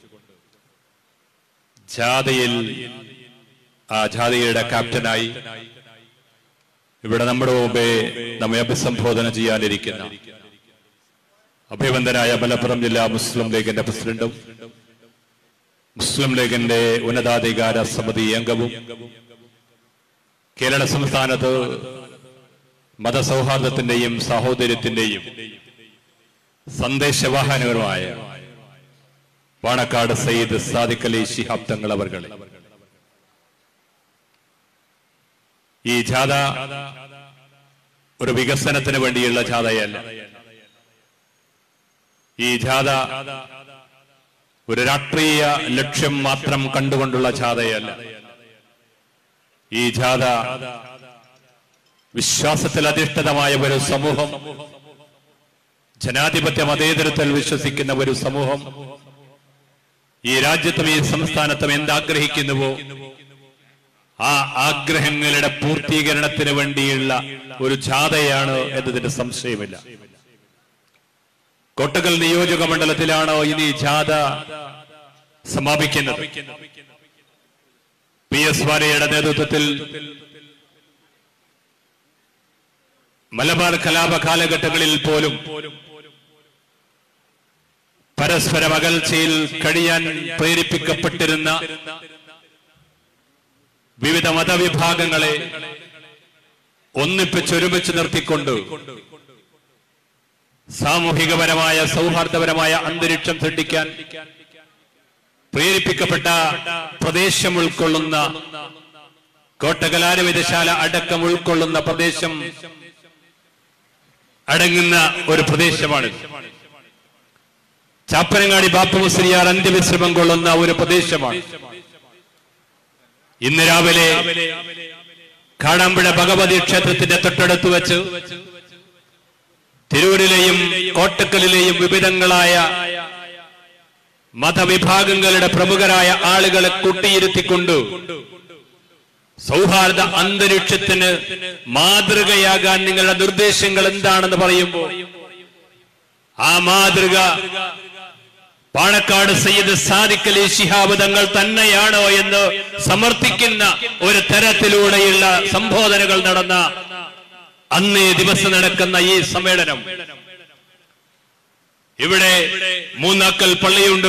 Speaker 3: ജാഥയിൽ ആ ജാഥയുടെ ക്യാപ്റ്റനായി ഇവിടെ നമ്മുടെ മുമ്പേ നമ്മെ അഭിസംബോധന ചെയ്യാനിരിക്കുന്ന അഭിവന്ദനായ മലപ്പുറം ജില്ലാ മുസ്ലിം ലീഗിന്റെ പ്രസിഡന്റും മുസ്ലിം ലീഗിന്റെ ഉന്നതാധികാര സമിതി അംഗവും കേരള സംസ്ഥാനത്ത് മതസൗഹാർദ്ദത്തിന്റെയും സാഹോദര്യത്തിന്റെയും സന്ദേശവാഹനങ്ങളുമായ പാണക്കാട് സയ്യിദ് സാദിഖ് അലി ശിഹാബ് തങ്ങൾ അവർകളെ ഈ ജാഥ ഒരു വികസനത്തിന് വേണ്ടിയുള്ള ജാഥയല്ല ഈ ജാഥ ഒരു രാഷ്ട്രീയ ലക്ഷ്യം മാത്രം കണ്ടുകൊണ്ടുള്ള ജാഥയല്ല ഈ ജാഥ വിശ്വാസത്തിൽ അധിഷ്ഠിതമായ ഒരു സമൂഹം ജനാധിപത്യ മതേതരത്തിൽ വിശ്വസിക്കുന്ന ഒരു സമൂഹം ഈ രാജ്യത്തും ഈ സംസ്ഥാനത്തും എന്താഗ്രഹിക്കുന്നുവോ ആ ആഗ്രഹങ്ങളുടെ പൂർത്തീകരണത്തിന് വേണ്ടിയുള്ള ഒരു ജാഥയാണ് എന്നതിന് സംശയമില്ല കോട്ടകൽ നിയോജക മണ്ഡലത്തിലാണോ ഇനി ജാഥ സമാപിക്കുന്നത് പി എസ് വാലയുടെ നേതൃത്വത്തിൽ മലബാർ കലാപ കാലഘട്ടങ്ങളിൽ പോലും പരസ്പര അകൽച്ചയിൽ കഴിയാൻ പ്രേരിപ്പിക്കപ്പെട്ടിരുന്ന വിവിധ മതവിഭാഗങ്ങളെ ഒന്നിപ്പിച്ചൊരുമിച്ച് നിർത്തിക്കൊണ്ട് സാമൂഹികപരമായ സൗഹാർദ്ദപരമായ അന്തരീക്ഷം സൃഷ്ടിക്കാൻ പ്രേരിപ്പിക്കപ്പെട്ട പ്രദേശം ഉൾക്കൊള്ളുന്ന കോട്ടകലാരവിധശാല അടക്കം ഉൾക്കൊള്ളുന്ന പ്രദേശം അടങ്ങുന്ന ഒരു പ്രദേശമാണ് ചാപ്പനങ്ങാടി ബാപ്പു മുസ്ലിയാർ അന്ത്യവിശ്രമം കൊള്ളുന്ന ഒരു പ്രദേശമാണ് ഇന്ന് രാവിലെ കാടാമ്പുഴ ഭഗവതി ക്ഷേത്രത്തിന്റെ തൊട്ടടുത്ത് വെച്ച് തിരൂരിലെയും കോട്ടക്കലിലെയും വിവിധങ്ങളായ മതവിഭാഗങ്ങളുടെ പ്രമുഖരായ ആളുകളെ കൂട്ടിയിരുത്തിക്കൊണ്ട് സൗഹാർദ്ദ അന്തരീക്ഷത്തിന് മാതൃകയാകാൻ നിങ്ങളുടെ നിർദ്ദേശങ്ങൾ എന്താണെന്ന് പറയുമ്പോൾ ആ മാതൃക പാണക്കാട് സയ്യിദ് സാദിഖ് അലി ശിഹാബ് തങ്ങൾ തന്നെയാണോ എന്ന് സമർത്ഥിക്കുന്ന ഒരു തരത്തിലൂടെയുള്ള സംബോധനകൾ നടന്ന അന്നേ ദിവസം നടക്കുന്ന ഈ സമ്മേളനം ഇവിടെ മൂന്നാക്കൽ പള്ളിയുണ്ട്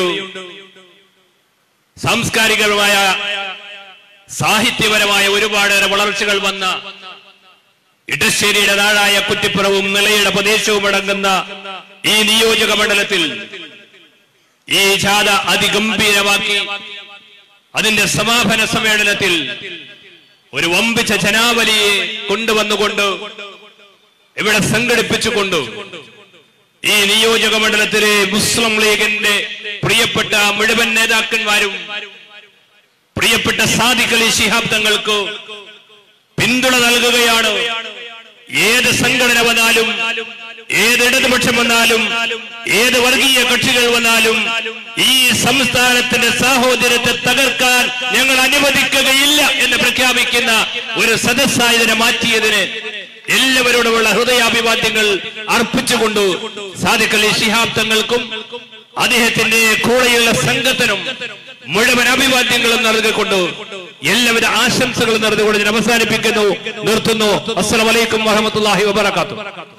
Speaker 3: സാംസ്കാരികമായ സാഹിത്യപരമായ ഒരുപാട് വളർച്ചകൾ വന്ന ഇടശ്ശേരിയുടെ നാടായ കുറ്റിപ്പുറവും നിലയുടെ പ്രദേശവും അടങ്ങുന്ന ഈ നിയോജക മണ്ഡലത്തിൽ ഈ ജാഥ അതിഗംഭീരമാക്കി അതിന്റെ സമാപന സമ്മേളനത്തിൽ ഒരു വമ്പിച്ച ജനാവലിയെ കൊണ്ടുവന്നുകൊണ്ട് ഇവിടെ സംഘടിപ്പിച്ചുകൊണ്ട് ഈ നിയോജക മണ്ഡലത്തിലെ മുസ്ലിം ലീഗിന്റെ പ്രിയപ്പെട്ട മുഴുവൻ നേതാക്കന്മാരും പ്രിയപ്പെട്ട സാദിഖ് അലി ശിഹാബ് തങ്ങൾക്ക് പിന്തുണ നൽകുകയാണ് ഏത് സംഘടന വന്നാലും ഏത് ഇടതുപക്ഷം വന്നാലും ഏത് വർഗീയ കക്ഷികൾ വന്നാലും ഈ സംസ്ഥാനത്തിന്റെ സാഹോദര്യത്തെ തകർക്കാൻ ഞങ്ങൾ അനുവദിക്കുകയില്ല എന്ന് പ്രഖ്യാപിക്കുന്ന ഒരു സദസ്സായി ഇതിനെ മാറ്റിയതിന് എല്ലാവരോടുമുള്ള ഹൃദയാഭിവാദ്യങ്ങൾ അർപ്പിച്ചുകൊണ്ട് സാദിഖ് അലി ശിഹാബ് തങ്ങൾക്കും അദ്ദേഹത്തിന്റെ കൂടെയുള്ള സംഘത്തിനും മുഴുവൻ അഭിവാദ്യങ്ങളും നൽകിക്കൊണ്ട് എല്ലാവിധ ആശംസകളും നടന്നുകൊണ്ട് ഞാൻ അവസാനിപ്പിക്കുന്നു നിർത്തുന്നു അസ്സലാം വലൈക്കും വറഹമത്തല്ലാഹി വബറകാത്തു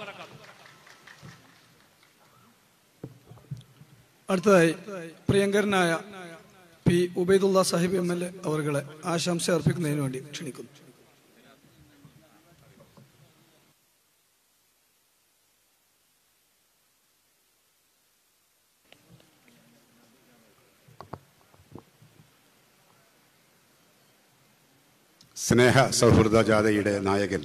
Speaker 2: അടുത്തതായി പ്രിയങ്കരനായ P Ubaidullah Sahib M L A അവരുടെ ആശംസ അർപ്പിക്കുന്നതിന് വേണ്ടി ക്ഷണിക്കുന്നു
Speaker 4: സ്നേഹ സൗഹൃദ ജാഥയുടെ നായകൻ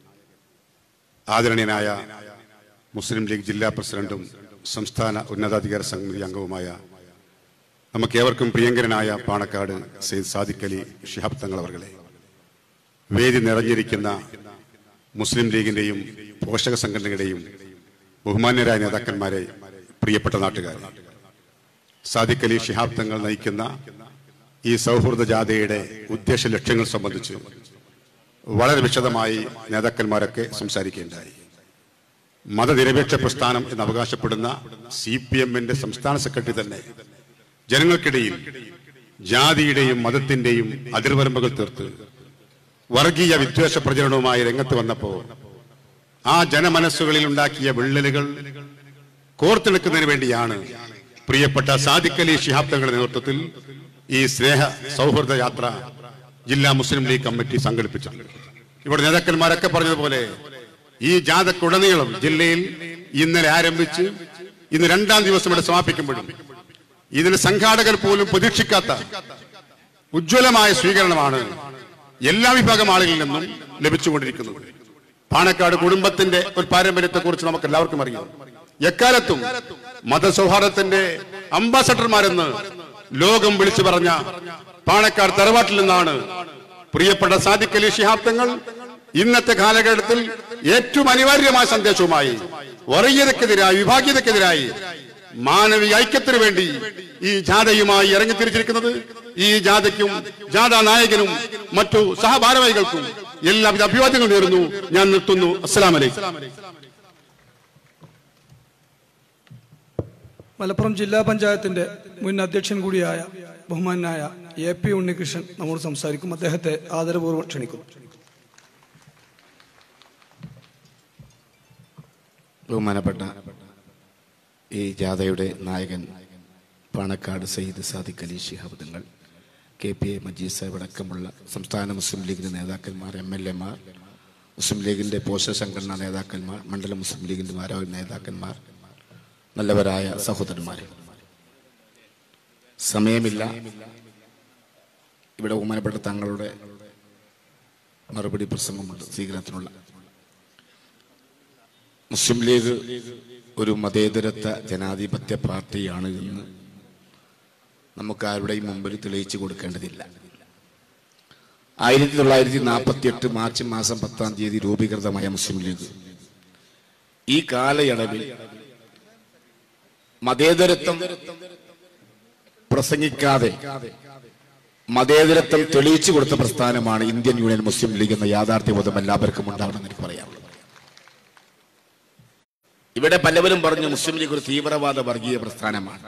Speaker 4: ആദരണീയനായ മുസ്ലിം ലീഗ് ജില്ലാ പ്രസിഡന്റും സംസ്ഥാന ഉന്നതാധികാര സമിതി അംഗവുമായ നമുക്കേവർക്കും പ്രിയങ്കരനായ പാണക്കാട് സെയ്ദ് സാദിഖ് അലി ഷിഹാബ് തങ്ങൾ അവർകളെ വേദി നിറഞ്ഞിരിക്കുന്ന മുസ്ലിം ലീഗിന്റെയും പോഷക സംഘടനയുടെയും ബഹുമാന്യരായ നേതാക്കന്മാരെ പ്രിയപ്പെട്ട നാട്ടുകാരെ സാദിഖ് അലി ഷിഹാബ് തങ്ങൾ നയിക്കുന്ന ഈ സൗഹൃദ ജാഥയുടെ ഉദ്ദേശ ലക്ഷ്യങ്ങൾ സംബന്ധിച്ച് വളരെ വിശദമായി നേതാക്കന്മാരൊക്കെ സംസാരിക്കുകയുണ്ടായി മതനിരപേക്ഷ പ്രസ്ഥാനം എന്ന് അവകാശപ്പെടുന്ന സി പി എമ്മിന്റെ സംസ്ഥാന സെക്രട്ടറി തന്നെ ജനങ്ങൾക്കിടയിൽ ജാതിയുടെയും മതത്തിന്റെയും അതിർവരമ്പുകൾ തീർത്ത് വർഗീയ വിദ്വേഷ പ്രചരണവുമായി രംഗത്ത് വന്നപ്പോൾ ആ ജനമനസ്സുകളിൽ ഉണ്ടാക്കിയ വിള്ളലുകൾ കോർത്തെടുക്കുന്നതിന് വേണ്ടിയാണ് പ്രിയപ്പെട്ട സാദിഖ് അലി ശിഹാബ് തങ്ങളുടെ നേതൃത്വത്തിൽ ഈ സ്നേഹ സൗഹൃദ യാത്ര ജില്ലാ മുസ്ലിം ലീഗ് കമ്മിറ്റി സംഘടിപ്പിച്ചിട്ടുണ്ട് ഇവിടെ നേതാക്കന്മാരൊക്കെ പറഞ്ഞതുപോലെ ഈ ജാഥക്കുടനീളം ജില്ലയിൽ ഇന്നലെ ആരംഭിച്ച് ഇന്ന് രണ്ടാം ദിവസം ഇവിടെ സമാപിക്കുമ്പോഴും ഇതിന് സംഘാടകർ പോലും പ്രതീക്ഷിക്കാത്ത ഉജ്ജ്വലമായ സ്വീകരണമാണ് എല്ലാ വിഭാഗം ആളുകളിൽ നിന്നും ലഭിച്ചുകൊണ്ടിരിക്കുന്നത് പാണക്കാട് കുടുംബത്തിന്റെ ഒരു പാരമ്പര്യത്തെ കുറിച്ച് നമുക്ക് എല്ലാവർക്കും അറിയാം എക്കാലത്തും മതസൗഹാർദ്ദത്തിന്റെ അംബാസഡർമാരെന്ന് ലോകം വിളിച്ചു പറഞ്ഞ പാണക്കാട് തറവാട്ടിൽ നിന്നാണ് പ്രിയപ്പെട്ട സാദിഖ് അലി ശിഹാബ് തങ്ങൾ ഇന്നത്തെ കാലഘട്ടത്തിൽ ഏറ്റവും അനിവാര്യമായ സന്ദേശവുമായി വർഗീയതക്കെതിരായി വിഭാഗീയതക്കെതിരായി മാനവിക ഐക്യത്തിനു വേണ്ടി ഈ ജാഥയുമായി ഇറങ്ങിത്തിരിച്ചിരിക്കുന്നത് ഈ ജാഥയ്ക്കും ജാഥാ നായകനും മറ്റു സഹഭാരവാഹികൾക്കും എല്ലാവിധ അഭിവാദ്യങ്ങൾ നേരുന്നു ഞാൻ നിർത്തുന്നു അസ്സലാം വലൈക്കും
Speaker 2: മലപ്പുറം ജില്ലാ പഞ്ചായത്തിന്റെ മുൻ അധ്യക്ഷൻ കൂടിയായ ബഹുമാനായ എ പി ഉണ്ണികൃഷ്ണൻ നമ്മോട് സംസാരിക്കും അദ്ദേഹത്തെ ആദരപൂർവ്വം ക്ഷണിക്കുന്നു
Speaker 5: ബഹുമാനപ്പെട്ട ഈ ജാഥയുടെ നായകൻ Panakkad Sayyid Sadiq Ali Shihab Thangal K P A Majeed Sahib അടക്കമുള്ള സംസ്ഥാന മുസ്ലിം ലീഗിന്റെ നേതാക്കന്മാർ എം എൽ എമാർ മുസ്ലിം ലീഗിന്റെ പോഷക സംഘടനാ നേതാക്കന്മാർ മണ്ഡലം മുസ്ലിം ലീഗിന്റെ ഭാരവാഹി നേതാക്കന്മാർ നല്ലവരായ സഹോദരന്മാരെ സമയമില്ല ഇവിടെ ബഹുമാനപ്പെട്ട തങ്ങളുടെ മറുപടി പ്രസംഗമുണ്ട് സ്വീകരണത്തിനുള്ള മുസ്ലിം ലീഗ് ഒരു മതേതരത്വ ജനാധിപത്യ പാർട്ടിയാണ് എന്ന് നമുക്ക് ആരുടെയും മുമ്പിൽ തെളിയിച്ചു കൊടുക്കേണ്ടതില്ല ആയിരത്തി തൊള്ളായിരത്തി നാൽപ്പത്തി എട്ട് മാർച്ച് മാസം പത്താം തീയതി രൂപീകൃതമായ മുസ്ലിം ലീഗ് ഈ കാലയളവിൽ മതേതരത്വം പ്രസംഗിക്കാതെ മതേതരത്വം തെളിയിച്ചു കൊടുത്ത പ്രസ്ഥാനമാണ് ഇന്ത്യൻ യൂണിയൻ മുസ്ലിം ലീഗ് എന്ന യാഥാർത്ഥ്യബോധം എല്ലാവർക്കും ഉണ്ടാവണമെന്ന് എനിക്ക് പറയാനുള്ളത് ഇവിടെ പലവരും പറഞ്ഞു മുസ്ലിം ലീഗ് ഒരു തീവ്രവാദ വർഗീയ പ്രസ്ഥാനമാണ്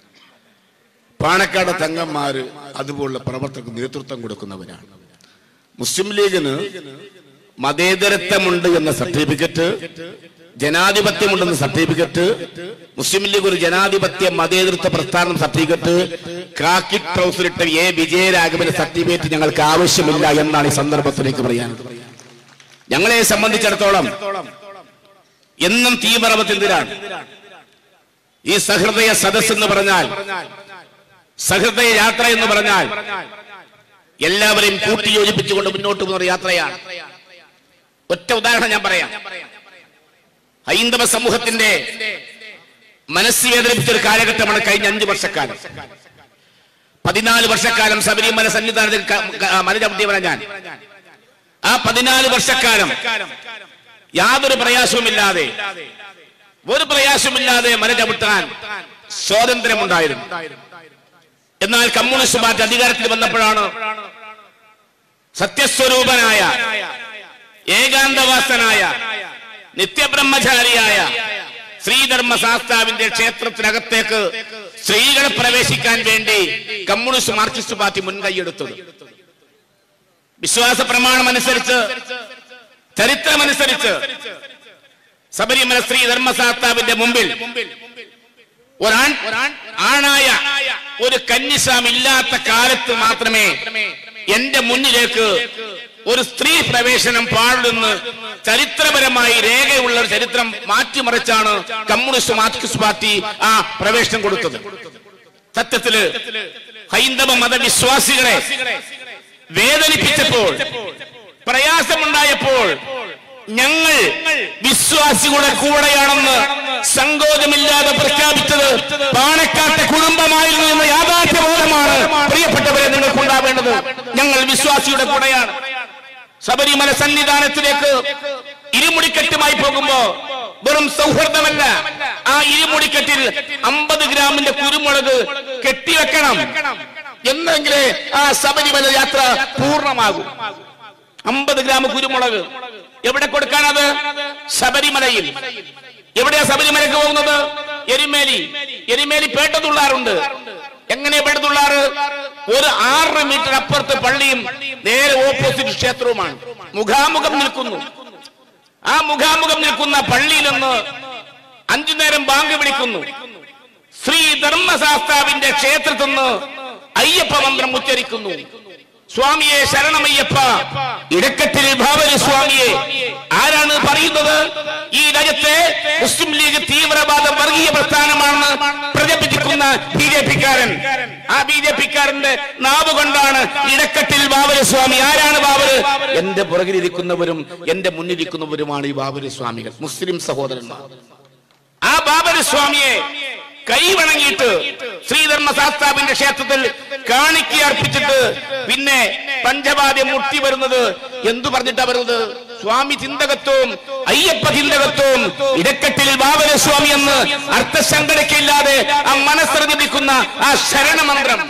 Speaker 5: പാണക്കാട് തങ്ങന്മാര് അതുപോലുള്ള പ്രവർത്തകർക്ക് നേതൃത്വം കൊടുക്കുന്നവരാണ് മുസ്ലിം ലീഗിന് മതേതരത്വമുണ്ട് എന്ന സർട്ടിഫിക്കറ്റ് ജനാധിപത്യമുണ്ടെന്ന സർട്ടിഫിക്കറ്റ് മുസ്ലിം ലീഗ് ഒരു ജനാധിപത്യ മതേതൃത്വ പ്രസ്ഥാനം സർട്ടിഫിക്കറ്റ് കാക്കി ട്രൗസറിട്ട എ വിജയരാഘവന്റെ സർട്ടിഫിക്കറ്റ് ഞങ്ങൾക്ക് ആവശ്യമില്ല എന്നാണ് ഈ സന്ദർഭത്തിലേക്ക് പറയാനുള്ളത് ഞങ്ങളെ സംബന്ധിച്ചിടത്തോളം എന്നും തീവ്രവത്തിന്തിരാണ് ഈ സഹൃദയ സദസ് എന്ന് പറഞ്ഞാൽ സഹൃദയ യാത്ര എന്ന് പറഞ്ഞാൽ എല്ലാവരെയും കൂട്ടി യോജിപ്പിച്ചുകൊണ്ട് മുന്നോട്ട് പോകുന്ന ഒരു യാത്രയാണ് ഒറ്റ ഉദാഹരണം ഞാൻ പറയാം ഹൈന്ദവ സമൂഹത്തിന്റെ മനസ്സ് വേദനിപ്പിച്ച ഒരു കാലഘട്ടമാണ് കഴിഞ്ഞ അഞ്ചു വർഷക്കാലം പതിനാല് വർഷക്കാലം ശബരിമല സന്നിധാനത്തിൽ ക- ക- മല ചവിട്ടിയവനാ ഞാൻ ആ പതിനാല് വർഷക്കാലം യാതൊരു പ്രയാസവുമില്ലാതെ ഒരു പ്രയാസമില്ലാതെ മല ചവിട്ടാൻ സ്വാതന്ത്ര്യമുണ്ടായിരുന്നു എന്നാൽ കമ്മ്യൂണിസ്റ്റ് പാർട്ടി അധികാരത്തിൽ വന്നപ്പോഴാണ് സത്യസ്വരൂപനായ ഏകാന്തവാസനായ നിത്യബ്രഹ്മചാരിയായ ശ്രീധർമ്മ ശാസ്താവിന്റെ ക്ഷേത്രത്തിനകത്തേക്ക് സ്ത്രീകളെ പ്രവേശിക്കാൻ വേണ്ടി കമ്മ്യൂണിസ്റ്റ് മാർക്സിസ്റ്റ് പാർട്ടി മുൻകൈയെടുത്തത് വിശ്വാസ പ്രമാണം അനുസരിച്ച് ചരിത്രമനുസരിച്ച് ശബരിമല ശ്രീ ധർമ്മശാസ്താവിന്റെ മുമ്പിൽ ഒരാൺ ആണായ ഒരു കന്യസ്വാമി ഇല്ലാത്ത കാലത്ത് മാത്രമേ എന്റെ മുന്നിലേക്ക് ഒരു സ്ത്രീ പ്രവേശനം പാടുമെന്ന് ചരിത്രപരമായി രേഖയുള്ള ഒരു ചരിത്രം മാറ്റിമറിച്ചാണ് കമ്മ്യൂണിസ്റ്റ് മാർക്സിസ്റ്റ് പാർട്ടി ആ പ്രവേശനം കൊടുത്തത് സത്യത്തില് ഹൈന്ദവ മതവിശ്വാസികളെ വേദനിപ്പിച്ചപ്പോൾ പ്രയാസമുണ്ടായപ്പോൾ ഞങ്ങൾ വിശ്വാസികളുടെ കൂടെയാണെന്ന് സങ്കോചമില്ലാതെ പ്രഖ്യാപിച്ചത് പാണക്കാട്ടെ കുടുംബമായിരുന്നു എന്ന യാഥാർത്ഥ്യബോധമാണ് പ്രിയപ്പെട്ടവരെ നിങ്ങൾക്ക് ഉണ്ടാവേണ്ടത് ഞങ്ങൾ വിശ്വാസിയുടെ കൂടെയാണ് ശബരിമല സന്നിധാനത്തിലേക്ക് ഇരുമുടിക്കെട്ടുമായി പോകുമ്പോ വെറും സൗഹൃദമല്ല ആ ഇരുമുടിക്കെട്ടിൽ അമ്പത് ഗ്രാമിന്റെ കുരുമുളക് കെട്ടിവെക്കണം എന്നെങ്കിലേ ആ ശബരിമല യാത്ര പൂർണ്ണമാകും അമ്പത് ഗ്രാം കുരുമുളക് എവിടെ കൊടുക്കാനത് ശബരിമലയിൽ എവിടെയാ ശബരിമലക്ക് പോകുന്നത് എരുമേലി എരുമേലി പേട്ടതുള്ളാറുണ്ട് എങ്ങനെ പേട്ടതുള്ളാറ് ഒരു ആറ് മീറ്റർ അപ്പുറത്ത് പള്ളിയും നേരെ ഓപ്പോസിറ്റ് ക്ഷേത്രവുമാണ് മുഖാമുഖം നിൽക്കുന്നു ആ മുഖാമുഖം നിൽക്കുന്ന പള്ളിയിൽ നിന്ന് അഞ്ചു നേരം ബാങ്ക് വിളിക്കുന്നു ശ്രീ ധർമ്മശാസ്താവിന്റെ ക്ഷേത്രത്തിൽ നിന്ന് അയ്യപ്പ മന്ത്രം ഉച്ചരിക്കുന്നു സ്വാമിയെ ശരണമയ്യപ്പ ഇടക്കത്തിൽ ഭാവന സ്വാമിയെ ആരാണ് പറയുന്നത് ഈ രാജ്യത്തെ മുസ്ലിം ലീഗ് തീവ്രവാദ വർഗീയ പ്രസ്ഥാനമാണെന്ന് പ്രചരിപ്പിക്കുന്ന ബി ജെ പിക്കാരൻ ആ ബി ജെ പിക്കാരന്റെ നാവ് കൊണ്ടാണ് ഇടക്കത്തിൽ ബാബര സ്വാമി ആരാണ് ബാബര് എന്റെ പുറകിലിരിക്കുന്നവരും എന്റെ മുന്നിലിരിക്കുന്നവരുമാണ് ഈ ബാബര സ്വാമികൾ മുസ്ലിം സഹോദരന്മാർ ആ ബാബര സ്വാമിയെ കൈവണങ്ങിയിട്ട് ശ്രീധർമ്മ ശാസ്താവിന്റെ ക്ഷേത്രത്തിൽ കാണിക്ക അർപ്പിച്ചിട്ട് പിന്നെ പഞ്ചവാദ്യം മുട്ടി വരുന്നത് എന്തു പറഞ്ഞിട്ടാ വരുന്നത് സ്വാമി ചിന്തകത്വവും അയ്യപ്പ ചിന്തകത്വവും ഇടക്കെട്ടിൽ ബാബര സ്വാമി എന്ന് അർത്ഥസങ്കടക്കില്ലാതെ ആ മനസ്സറിഞ്ഞിരിക്കുന്ന ആ ശരണമന്ത്രം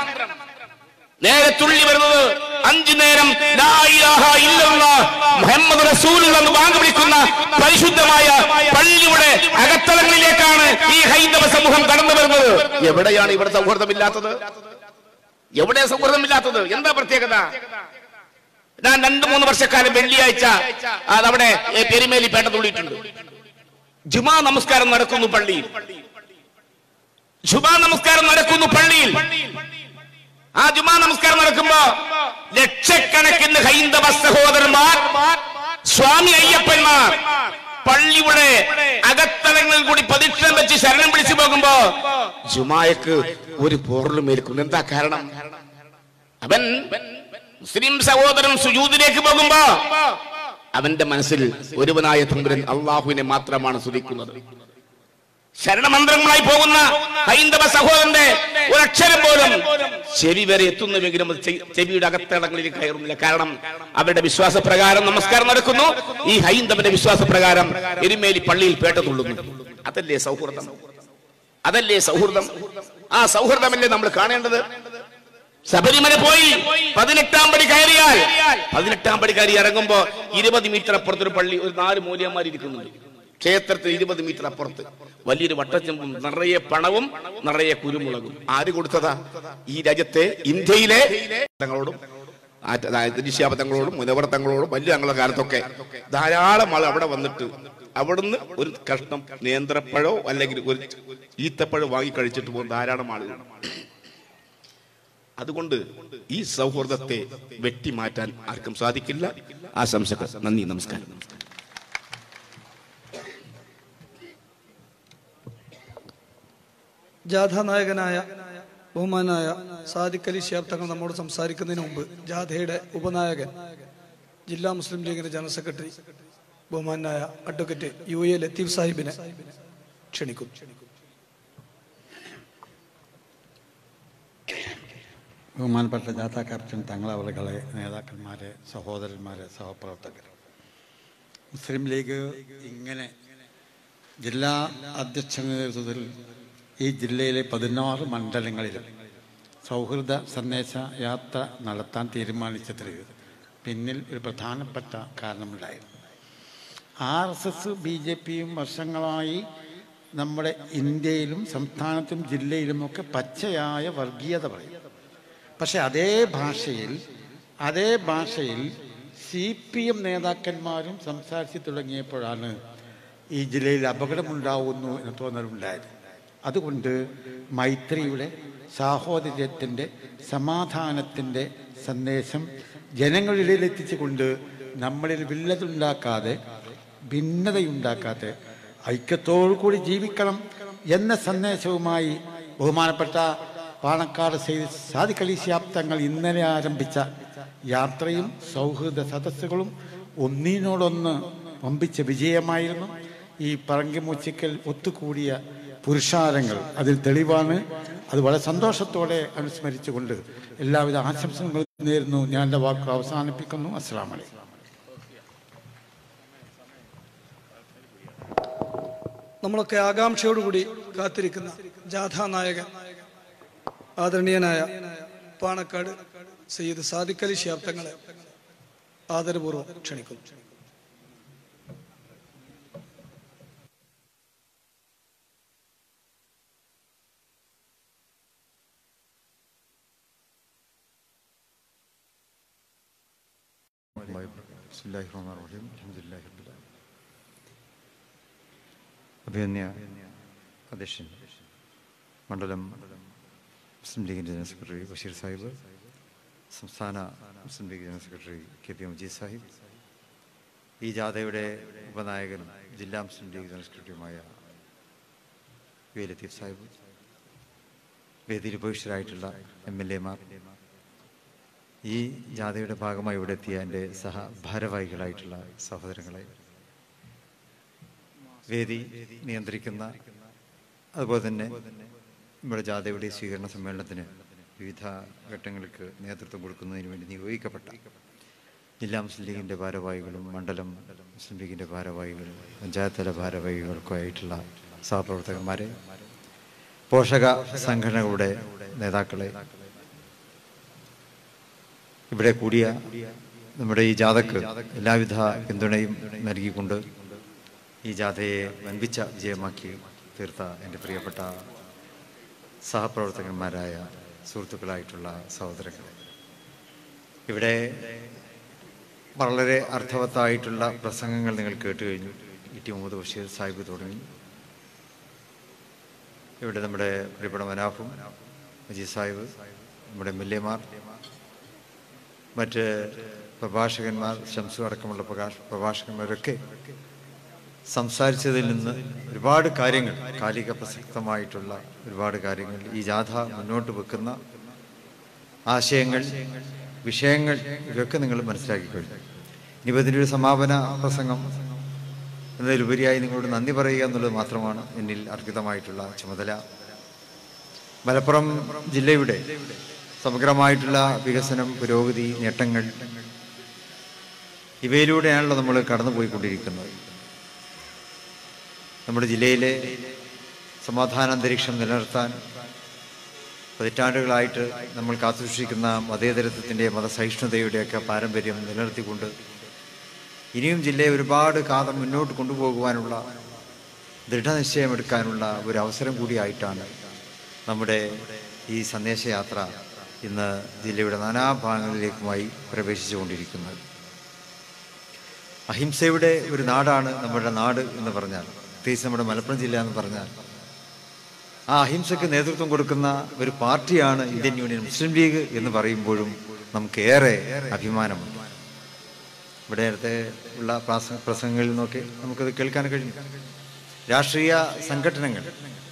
Speaker 5: നേരെ തുള്ളി വരുന്നത് അഞ്ചു നേരം ലാ ഇലാഹ ഇല്ലല്ലാഹ് മുഹമ്മദ് റസൂലുള്ള എന്ന് വാങ്ങി വിളിക്കുന്ന പരിശുദ്ധമായ പള്ളിയുടെ അകത്തളങ്ങളിലേക്കാണ് ഈ ഹൈന്ദവ സമൂഹം കടന്നു വരുന്നത് എവിടെയാണ് ഇവിടെ സൗഹൃദമില്ലാത്തത് എവിടെ സൗഹൃദമില്ലാത്തത് എന്താ പ്രത്യേകത ഞാൻ രണ്ടു മൂന്ന് വർഷക്കാലം വെള്ളിയാഴ്ച അതവിടെ ഏ, പെരുമേലി പേട്ട തുള്ളിയിട്ടുണ്ട് ജുമാ നമസ്കാരം നടക്കുന്നു പള്ളിയിൽ ജുമാ നമസ്കാരം നടക്കുന്നു പള്ളിയിൽ ആ ജുമാ നമസ്കാരം നടക്കുമ്പോ ലക്ഷക്കണക്കിന് ഹൈന്ദവ സഹോദരന്മാർ സ്വാമി അയ്യപ്പന്മാർ പള്ളിയുടെ അകത്തളങ്ങളിൽ കൂടി പ്രദക്ഷിണം വെച്ച് ശരണം വിളിച്ചു പോകുമ്പോ ജുമായക്ക് ഒരു പോറലും ഏൽക്കുന്നു എന്താ കാരണം അവൻ മുസ്ലിം സഹോദരൻ സുജൂദിലേക്ക് പോകുമ്പോ അവന്റെ മനസ്സിൽ ഒരുവനായ തമ്പുരൻ അള്ളാഹുവിനെ മാത്രമാണ് സ്തുതിക്കുന്നത് ശരണമന്ത്രങ്ങളായി പോകുന്ന ഹൈന്ദവ സഹോദരന്റെ ഒരക്ഷരം പോലും ചെവി വരെ എത്തുന്നുവെങ്കിലും അത് ചെ- ചെവിയുടെ അകത്തടങ്ങളിൽ കയറുന്നില്ല കാരണം അവരുടെ വിശ്വാസപ്രകാരം നമസ്കാരം നടക്കുന്നു ഈ ഹൈന്ദവന്റെ വിശ്വാസപ്രകാരം എരുമേലി പള്ളിയിൽ പേട്ട തുള്ളുന്നു അതല്ലേ സൗഹൃദം അതല്ലേ സൗഹൃദം ആ സൗഹൃദമല്ലേ നമ്മൾ കാണേണ്ടത് ശബരിമല പോയി പതിനെട്ടാം പടി കയറിയാൽ പതിനെട്ടാം പടി കയറി ഇറങ്ങുമ്പോ ഇരുപത് മീറ്റർ അപ്പുറത്തൊരു പള്ളി ഒരു നാല് മൂല്യന്മാർ ഇരിക്കുന്നുണ്ട് ക്ഷേത്രത്തിൽ ഇരുപത് മീറ്റർ അപ്പുറത്ത് വലിയൊരു വട്ടച്ചെമ്പും നിറയെ പണവും നിറയെ കുരുമുളകും ആര് കൊടുത്തതാ ഈ രാജ്യത്തെ ഇന്ത്യയിലെ തങ്ങളോടും ദിശാബദ്ധങ്ങളോടും മുനവർത്തങ്ങളോടും വലിയ തങ്ങളുടെ കാലത്തൊക്കെ ധാരാളം ആൾ അവിടെ വന്നിട്ട് അവിടുന്ന് ഒരു കഷ്ണം നേന്ത്രപ്പഴോ അല്ലെങ്കിൽ ഒരു ഈത്തപ്പഴം വാങ്ങി കഴിച്ചിട്ട് പോകുന്ന ധാരാളം ആളുകൾ അതുകൊണ്ട് ഈ സൗഹൃദത്തെ വെട്ടിമാറ്റാൻ ആർക്കും സാധിക്കില്ല ആശംസകൾ നന്ദി നമസ്കാരം
Speaker 2: ജാഥാനായകനായ ബഹുമാനായ സാദിഖ് അലി ഷിയാബ് തങ്ങൾ നമ്മോട് സംസാരിക്കുന്നതിന് മുമ്പ് ജാഥയുടെ ഉപനായകൻ ജില്ലാ മുസ്ലിം ലീഗിന്റെ ജനറൽ സെക്രട്ടറി ബഹുമാനായ അഡ്വക്കേറ്റ് യു എ ലത്തീഫ് സാഹിബിനെ ക്ഷണിക്കും
Speaker 6: ബഹുമാനപ്പെട്ട ജാഥ ക്യാപ്റ്റൻ തങ്ങളവറുകളെ നേതാക്കന്മാരെ സഹോദരന്മാരെ സഹപ്രവർത്തകർ മുസ്ലിം ലീഗ് ഇങ്ങനെ ജില്ലാ അധ്യക്ഷ നേതൃത്വത്തിൽ ഈ ജില്ലയിലെ പതിനാറ് മണ്ഡലങ്ങളിലും സൗഹൃദ സന്ദേശ യാത്ര നടത്താൻ തീരുമാനിച്ചതിൽ പിന്നിൽ ഒരു പ്രധാനപ്പെട്ട കാരണമുണ്ടായിരുന്നു R S S B J പിയും വർഷങ്ങളായി നമ്മുടെ ഇന്ത്യയിലും സംസ്ഥാനത്തും ജില്ലയിലുമൊക്കെ പച്ചയായ വർഗീയത പറയും പക്ഷെ അതേ ഭാഷയിൽ അതേ ഭാഷയിൽ സി പി എം നേതാക്കന്മാരും സംസാരിച്ചു തുടങ്ങിയപ്പോഴാണ് ഈ ജില്ലയിൽ അപകടമുണ്ടാവുന്നു എന്ന് തോന്നലുണ്ടായത് അതുകൊണ്ട് മൈത്രിയുടെ സാഹോദര്യത്തിൻ്റെ സമാധാനത്തിൻ്റെ സന്ദേശം ജനങ്ങളിലേക്ക് എത്തിച്ചുകൊണ്ട് നമ്മളിൽ വില്ലതുണ്ടാക്കാതെ ഭിന്നതയുണ്ടാക്കാതെ ഐക്യത്തോടു കൂടി ജീവിക്കണം എന്ന സന്ദേശവുമായി ബഹുമാനപ്പെട്ട പാണക്കാട് സെയ്ദ് സാദിഖ് അലി ശിഹാബ് തങ്ങൾ ഇന്നലെ ആരംഭിച്ച യാത്രയും സൗഹൃദ സദസ്സുകളും ഒന്നിനോടൊന്ന് വമ്പിച്ച വിജയമായിരുന്നു ഈ പറങ്കിമൂച്ചിക്കൽ ഒത്തുകൂടിയ പുരുഷാരങ്ങൾ അതിൽ തെളിവാണ് അത് വളരെ സന്തോഷത്തോടെ അനുസ്മരിച്ചുകൊണ്ട് എല്ലാവിധ ആശംസകളും നേരുന്നു ഞാൻ എൻ്റെ വാക്കുകൾ അവസാനിപ്പിക്കുന്നു അസ്സാം വലൈക്കും
Speaker 2: നമ്മളൊക്കെ ആകാംക്ഷയോടുകൂടി കാത്തിരിക്കുന്ന ജാഥാ നായകൻ ആദരണീയനായ പാണക്കാട് സയ്യിദ് സാദിഖ് അലി ഷിയാബ് തങ്ങളെ ആദരപൂർവ്വം ക്ഷണിക്കുന്നു
Speaker 7: ബിസ്മില്ലാഹിർറഹ്മാനിർറഹീം. അൽഹംദുലില്ലാഹി റബ്ബിൽ ആലമീൻ. അഭിനന്ദ അധ്യക്ഷൻ മണ്ഡലം മുസ്ലിം ലീഗിൻ്റെ ജനറൽ സെക്രട്ടറി ബഷീർ സാഹിബ് സംസ്ഥാന Muslim league general secretary K P Majeed Sahib ഈ ജാഥയുടെ ഉപനായകനും ജില്ലാ മുസ്ലിം ലീഗ് ജനറൽ സെക്രട്ടറിയുമായ വി ലത്തീഫ് സാഹിബ് വേദിയിൽ ഉപേക്ഷിതരായിട്ടുള്ള എം എൽ എമാർ ഈ ജാഥയുടെ ഭാഗമായി ഇവിടെ എത്തിയ എൻ്റെ സഹ ഭാരവാഹികളായിട്ടുള്ള സഹോദരങ്ങളെ വേദി നിയന്ത്രിക്കുന്ന അതുപോലെ തന്നെ നമ്മുടെ ജാഥയുടെ സ്വീകരണ സമ്മേളനത്തിന് വിവിധ ഘട്ടങ്ങൾക്ക് നേതൃത്വം കൊടുക്കുന്നതിന് വേണ്ടി നിയോഗിക്കപ്പെട്ട ജില്ലാ മുസ്ലിം ലീഗിൻ്റെ ഭാരവാഹികളും മണ്ഡലം മുസ്ലിം ലീഗിൻ്റെ ഭാരവാഹികളും പഞ്ചായത്ത് തല ഭാരവാഹികൾക്കും ആയിട്ടുള്ള സഹപ്രവർത്തകന്മാരെ പോഷക സംഘടനകളുടെ നേതാക്കളെ ഇവിടെ കൂടിയ നമ്മുടെ ഈ ജാഥക്ക് എല്ലാവിധ പിന്തുണയും നൽകിക്കൊണ്ട് ഈ ജാഥയെ വൻപിച്ച വിജയമാക്കി തീർത്ത എൻ്റെ പ്രിയപ്പെട്ട സഹപ്രവർത്തകന്മാരായ സുഹൃത്തുക്കളായിട്ടുള്ള സഹോദരങ്ങൾ ഇവിടെ വളരെ അർത്ഥവത്തായിട്ടുള്ള പ്രസംഗങ്ങൾ നിങ്ങൾ കേട്ട് കഴിഞ്ഞു ഇ ടി മുഹമ്മദ് ബഷീർ സാഹിബ് തുടങ്ങി ഇവിടെ നമ്മുടെ പ്രിയപ്പെട്ട മനാഫും മജീദ് സാഹിബ് നമ്മുടെ എം എൽ എമാർ മറ്റ് പ്രഭാഷകന്മാർ ശംസു അടക്കമുള്ള പ്രകാശ പ്രഭാഷകന്മാരൊക്കെ സംസാരിച്ചതിൽ നിന്ന് ഒരുപാട് കാര്യങ്ങൾ കാലിക പ്രസക്തമായിട്ടുള്ള ഒരുപാട് കാര്യങ്ങൾ ഈ ജാഥ മുന്നോട്ട് വെക്കുന്ന ആശയങ്ങൾ വിഷയങ്ങൾ ഇവയൊക്കെ നിങ്ങൾ മനസ്സിലാക്കി കഴിഞ്ഞു ഇനിയിപ്പോൾ ഇതിൻ്റെ ഒരു സമാപന പ്രസംഗം എന്നതിലുപരിയായി നിങ്ങളോട് നന്ദി പറയുക എന്നുള്ളത് മാത്രമാണ് എന്നിൽ അർപ്പിതമായിട്ടുള്ള ചുമതല മലപ്പുറം ജില്ലയുടെ സമഗ്രമായിട്ടുള്ള വികസനം പുരോഗതി നേട്ടങ്ങൾ ഇവയിലൂടെയാണല്ലോ നമ്മൾ കടന്നുപോയിക്കൊണ്ടിരിക്കുന്നത് നമ്മുടെ ജില്ലയിലെ സമാധാന അന്തരീക്ഷം നിലനിർത്താൻ പതിറ്റാണ്ടുകളായിട്ട് നമ്മൾ കാത്തുസൂക്ഷിക്കുന്ന മതേതരത്വത്തിൻ്റെ മതസഹിഷ്ണുതയുടെയൊക്കെ പാരമ്പര്യം നിലനിർത്തിക്കൊണ്ട് ഇനിയും ജില്ലയെ ഒരുപാട് കാലം മുന്നോട്ട് കൊണ്ടുപോകുവാനുള്ള ദൃഢനിശ്ചയമെടുക്കാനുള്ള ഒരു അവസരം കൂടിയായിട്ടാണ് നമ്മുടെ ഈ സന്ദേശയാത്ര ഇന്ന് ജില്ലയുടെ നാനാഭാഗങ്ങളിലേക്കുമായി പ്രവേശിച്ചുകൊണ്ടിരിക്കുന്നത് അഹിംസയുടെ ഒരു നാടാണ് നമ്മുടെ നാട് എന്ന് പറഞ്ഞാൽ പ്രത്യേകിച്ച് നമ്മുടെ മലപ്പുറം ജില്ല എന്ന് പറഞ്ഞാൽ ആ അഹിംസയ്ക്ക് നേതൃത്വം കൊടുക്കുന്ന ഒരു പാർട്ടിയാണ് ഇന്ത്യൻ യൂണിയൻ മുസ്ലിം ലീഗ് എന്ന് പറയുമ്പോഴും നമുക്ക് ഏറെ അഭിമാനമുണ്ട് ഇവിടെ നേരത്തെ ഉള്ള പ്രാസ പ്രസംഗങ്ങളിൽ നിന്നൊക്കെ നമുക്കത് കേൾക്കാൻ കഴിഞ്ഞു രാഷ്ട്രീയ സംഘടനകൾ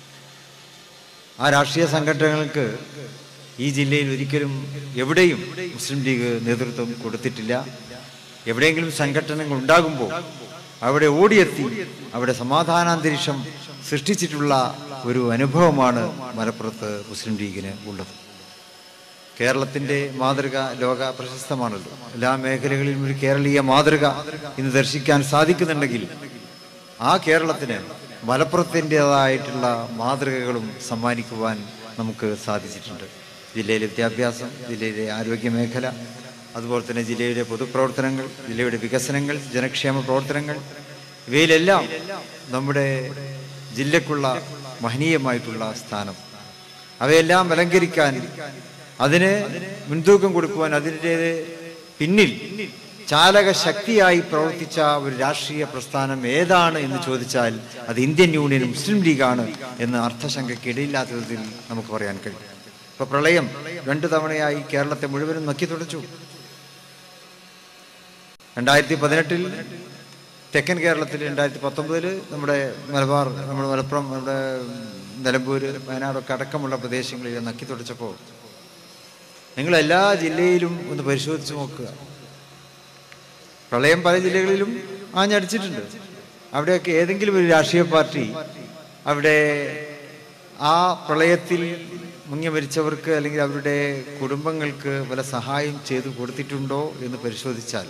Speaker 7: ആ രാഷ്ട്രീയ സംഘടനകൾക്ക് ഈ ജില്ലയിൽ ഒരിക്കലും എവിടെയും മുസ്ലിം ലീഗ് നേതൃത്വം കൊടുത്തിട്ടില്ല എവിടെയെങ്കിലും സംഘടനകൾ ഉണ്ടാകുമ്പോൾ അവിടെ ഓടിയെത്തി അവിടെ സമാധാനാന്തരീക്ഷം സൃഷ്ടിച്ചിട്ടുള്ള ഒരു അനുഭവമാണ് മലപ്പുറത്ത് മുസ്ലിം ലീഗിന് ഉള്ളത് കേരളത്തിന്റെ മാതൃക ലോക പ്രശസ്തമാണല്ലോ എല്ലാ മേഖലകളിലും ഒരു കേരളീയ മാതൃക ഇന്ന് ദർശിക്കാൻ സാധിക്കുന്നുണ്ടെങ്കിൽ ആ കേരളത്തിന് മലപ്പുറത്തിൻ്റെതായിട്ടുള്ള മാതൃകകളും സമ്മാനിക്കുവാൻ നമുക്ക് സാധിച്ചിട്ടുണ്ട് ജില്ലയിലെ വിദ്യാഭ്യാസം ജില്ലയിലെ ആരോഗ്യ മേഖല അതുപോലെ തന്നെ ജില്ലയുടെ പൊതുപ്രവർത്തനങ്ങൾ ജില്ലയുടെ വികസനങ്ങൾ ജനക്ഷേമ പ്രവർത്തനങ്ങൾ ഇവയിലെല്ലാം നമ്മുടെ ജില്ലക്കുള്ള മഹനീയമായിട്ടുള്ള സ്ഥാനം അവയെല്ലാം അലങ്കരിക്കാൻ അതിന് മുൻതൂക്കം കൊടുക്കുവാൻ അതിൻ്റെ പിന്നിൽ ചാലക ശക്തിയായി പ്രവർത്തിച്ച ഒരു രാഷ്ട്രീയ പ്രസ്ഥാനം ഏതാണ് എന്ന് ചോദിച്ചാൽ അത് ഇന്ത്യൻ യൂണിയൻ മുസ്ലിം ലീഗാണ് എന്ന് അർത്ഥശങ്കയ്ക്ക് ഇടയില്ലാത്ത വിധത്തിൽ നമുക്ക് പറയാൻ കഴിയും ഇപ്പൊ പ്രളയം രണ്ടു തവണയായി കേരളത്തെ മുഴുവനും നക്കി തുടച്ചു രണ്ടായിരത്തി പതിനെട്ടിൽ തെക്കൻ കേരളത്തിൽ രണ്ടായിരത്തി പത്തൊമ്പതില് നമ്മുടെ മലബാർ നമ്മുടെ മലപ്പുറം നമ്മുടെ നിലമ്പൂര് വയനാടൊക്കെ അടക്കമുള്ള പ്രദേശങ്ങളിൽ നക്കി തുടച്ചപ്പോൾ നിങ്ങൾ എല്ലാ ജില്ലയിലും ഒന്ന് പരിശോധിച്ച് നോക്കുക പ്രളയം പല ജില്ലകളിലും ആഞ്ഞടിച്ചിട്ടുണ്ട് അവിടെയൊക്കെ ഏതെങ്കിലും ഒരു രാഷ്ട്രീയ പാർട്ടി അവിടെ ആ പ്രളയത്തിൽ മുങ്ങി മരിച്ചവർക്ക് അല്ലെങ്കിൽ അവരുടെ കുടുംബങ്ങൾക്ക് വല്ല സഹായം ചെയ്തു കൊടുത്തിട്ടുണ്ടോ എന്ന് പരിശോധിച്ചാൽ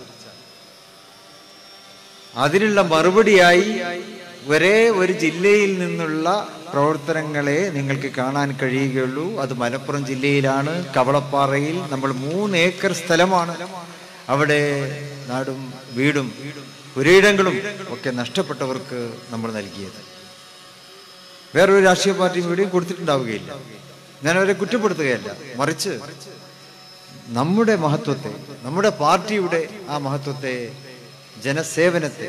Speaker 7: അതിനുള്ള മറുപടിയായി ഒരേ ഒരു ജില്ലയിൽ നിന്നുള്ള പ്രവർത്തനങ്ങളെ നിങ്ങൾക്ക് കാണാൻ കഴിയുകയുള്ളൂ അത് മലപ്പുറം ജില്ലയിലാണ് കവളപ്പാറയിൽ നമ്മൾ മൂന്ന് ഏക്കർ സ്ഥലമാണ് അവിടെ നാടും വീടും പുരയിടങ്ങളും ഒക്കെ നഷ്ടപ്പെട്ടവർക്ക് നമ്മൾ നൽകിയത് വേറൊരു രാഷ്ട്രീയ പാർട്ടിയും ഇവിടെയും കൊടുത്തിട്ടുണ്ടാവുകയില്ല ഞാൻ അവരെ കുറ്റപ്പെടുത്തുകയല്ല മറിച്ച് നമ്മുടെ മഹത്വത്തെ നമ്മുടെ പാർട്ടിയുടെ ആ മഹത്വത്തെ ജനസേവനത്തെ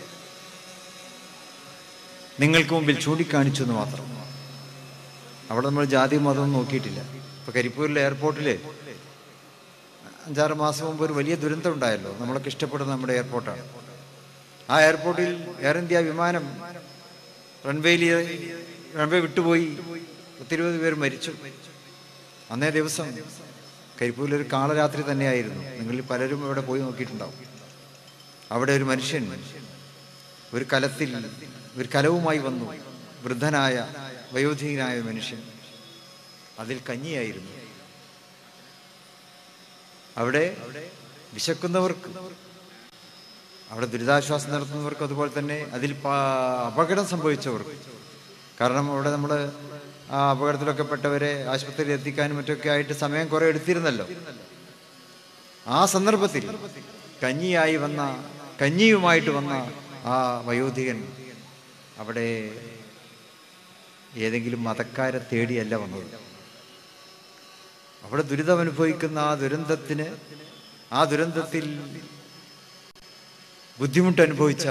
Speaker 7: നിങ്ങൾക്ക് മുമ്പിൽ ചൂണ്ടിക്കാണിച്ചു എന്ന് മാത്രം അവിടെ നമ്മൾ ജാതി മതം നോക്കിയിട്ടില്ല ഇപ്പൊ കരിപ്പൂരിലെ എയർപോർട്ടില് അഞ്ചാറ് മാസം മുമ്പ് ഒരു വലിയ ദുരന്തം ഉണ്ടായല്ലോ നമ്മളൊക്കെ ഇഷ്ടപ്പെടുന്ന നമ്മുടെ എയർപോർട്ടാണ് ആ എയർപോർട്ടിൽ എയർ ഇന്ത്യ വിമാനം റൺവേയിൽ റൺവേ വിട്ടുപോയി പത്തിരുപത് പേർ മരിച്ചു അന്നേ ദിവസം കരിപ്പൂരിൽ ഒരു കാളരാത്രി തന്നെയായിരുന്നു നിങ്ങളിൽ പലരും ഇവിടെ പോയി നോക്കിയിട്ടുണ്ടാവും അവിടെ ഒരു മനുഷ്യൻ ഒരു കലത്തിൽ ഒരു കലവുമായി വന്നു വൃദ്ധനായ വയോധികനായ ഒരു മനുഷ്യൻ അതിൽ കഞ്ഞിയായിരുന്നു അവിടെ വിശക്കുന്നവർക്ക് അവിടെ ദുരിതാശ്വാസം നടത്തുന്നവർക്ക് അതുപോലെ തന്നെ അതിൽ പ- അപകടം സംഭവിച്ചവർക്ക് കാരണം അവിടെ നമ്മൾ ആ അപകടത്തിലൊക്കെ പെട്ടവരെ ആശുപത്രിയിൽ എത്തിക്കാനും മറ്റൊക്കെ ആയിട്ട് സമയം കുറെ എടുത്തിരുന്നല്ലോ ആ സന്ദർഭത്തിൽ കഞ്ഞിയായി വന്ന കഞ്ഞിയുമായിട്ട് വന്ന ആ വയോധികൻ അവിടെ ഏതെങ്കിലും മതക്കാരെ തേടിയല്ല വന്നത് അവിടെ ദുരിതം അനുഭവിക്കുന്ന ആ ദുരന്തത്തിന് ആ ദുരന്തത്തിൽ ബുദ്ധിമുട്ട് അനുഭവിച്ച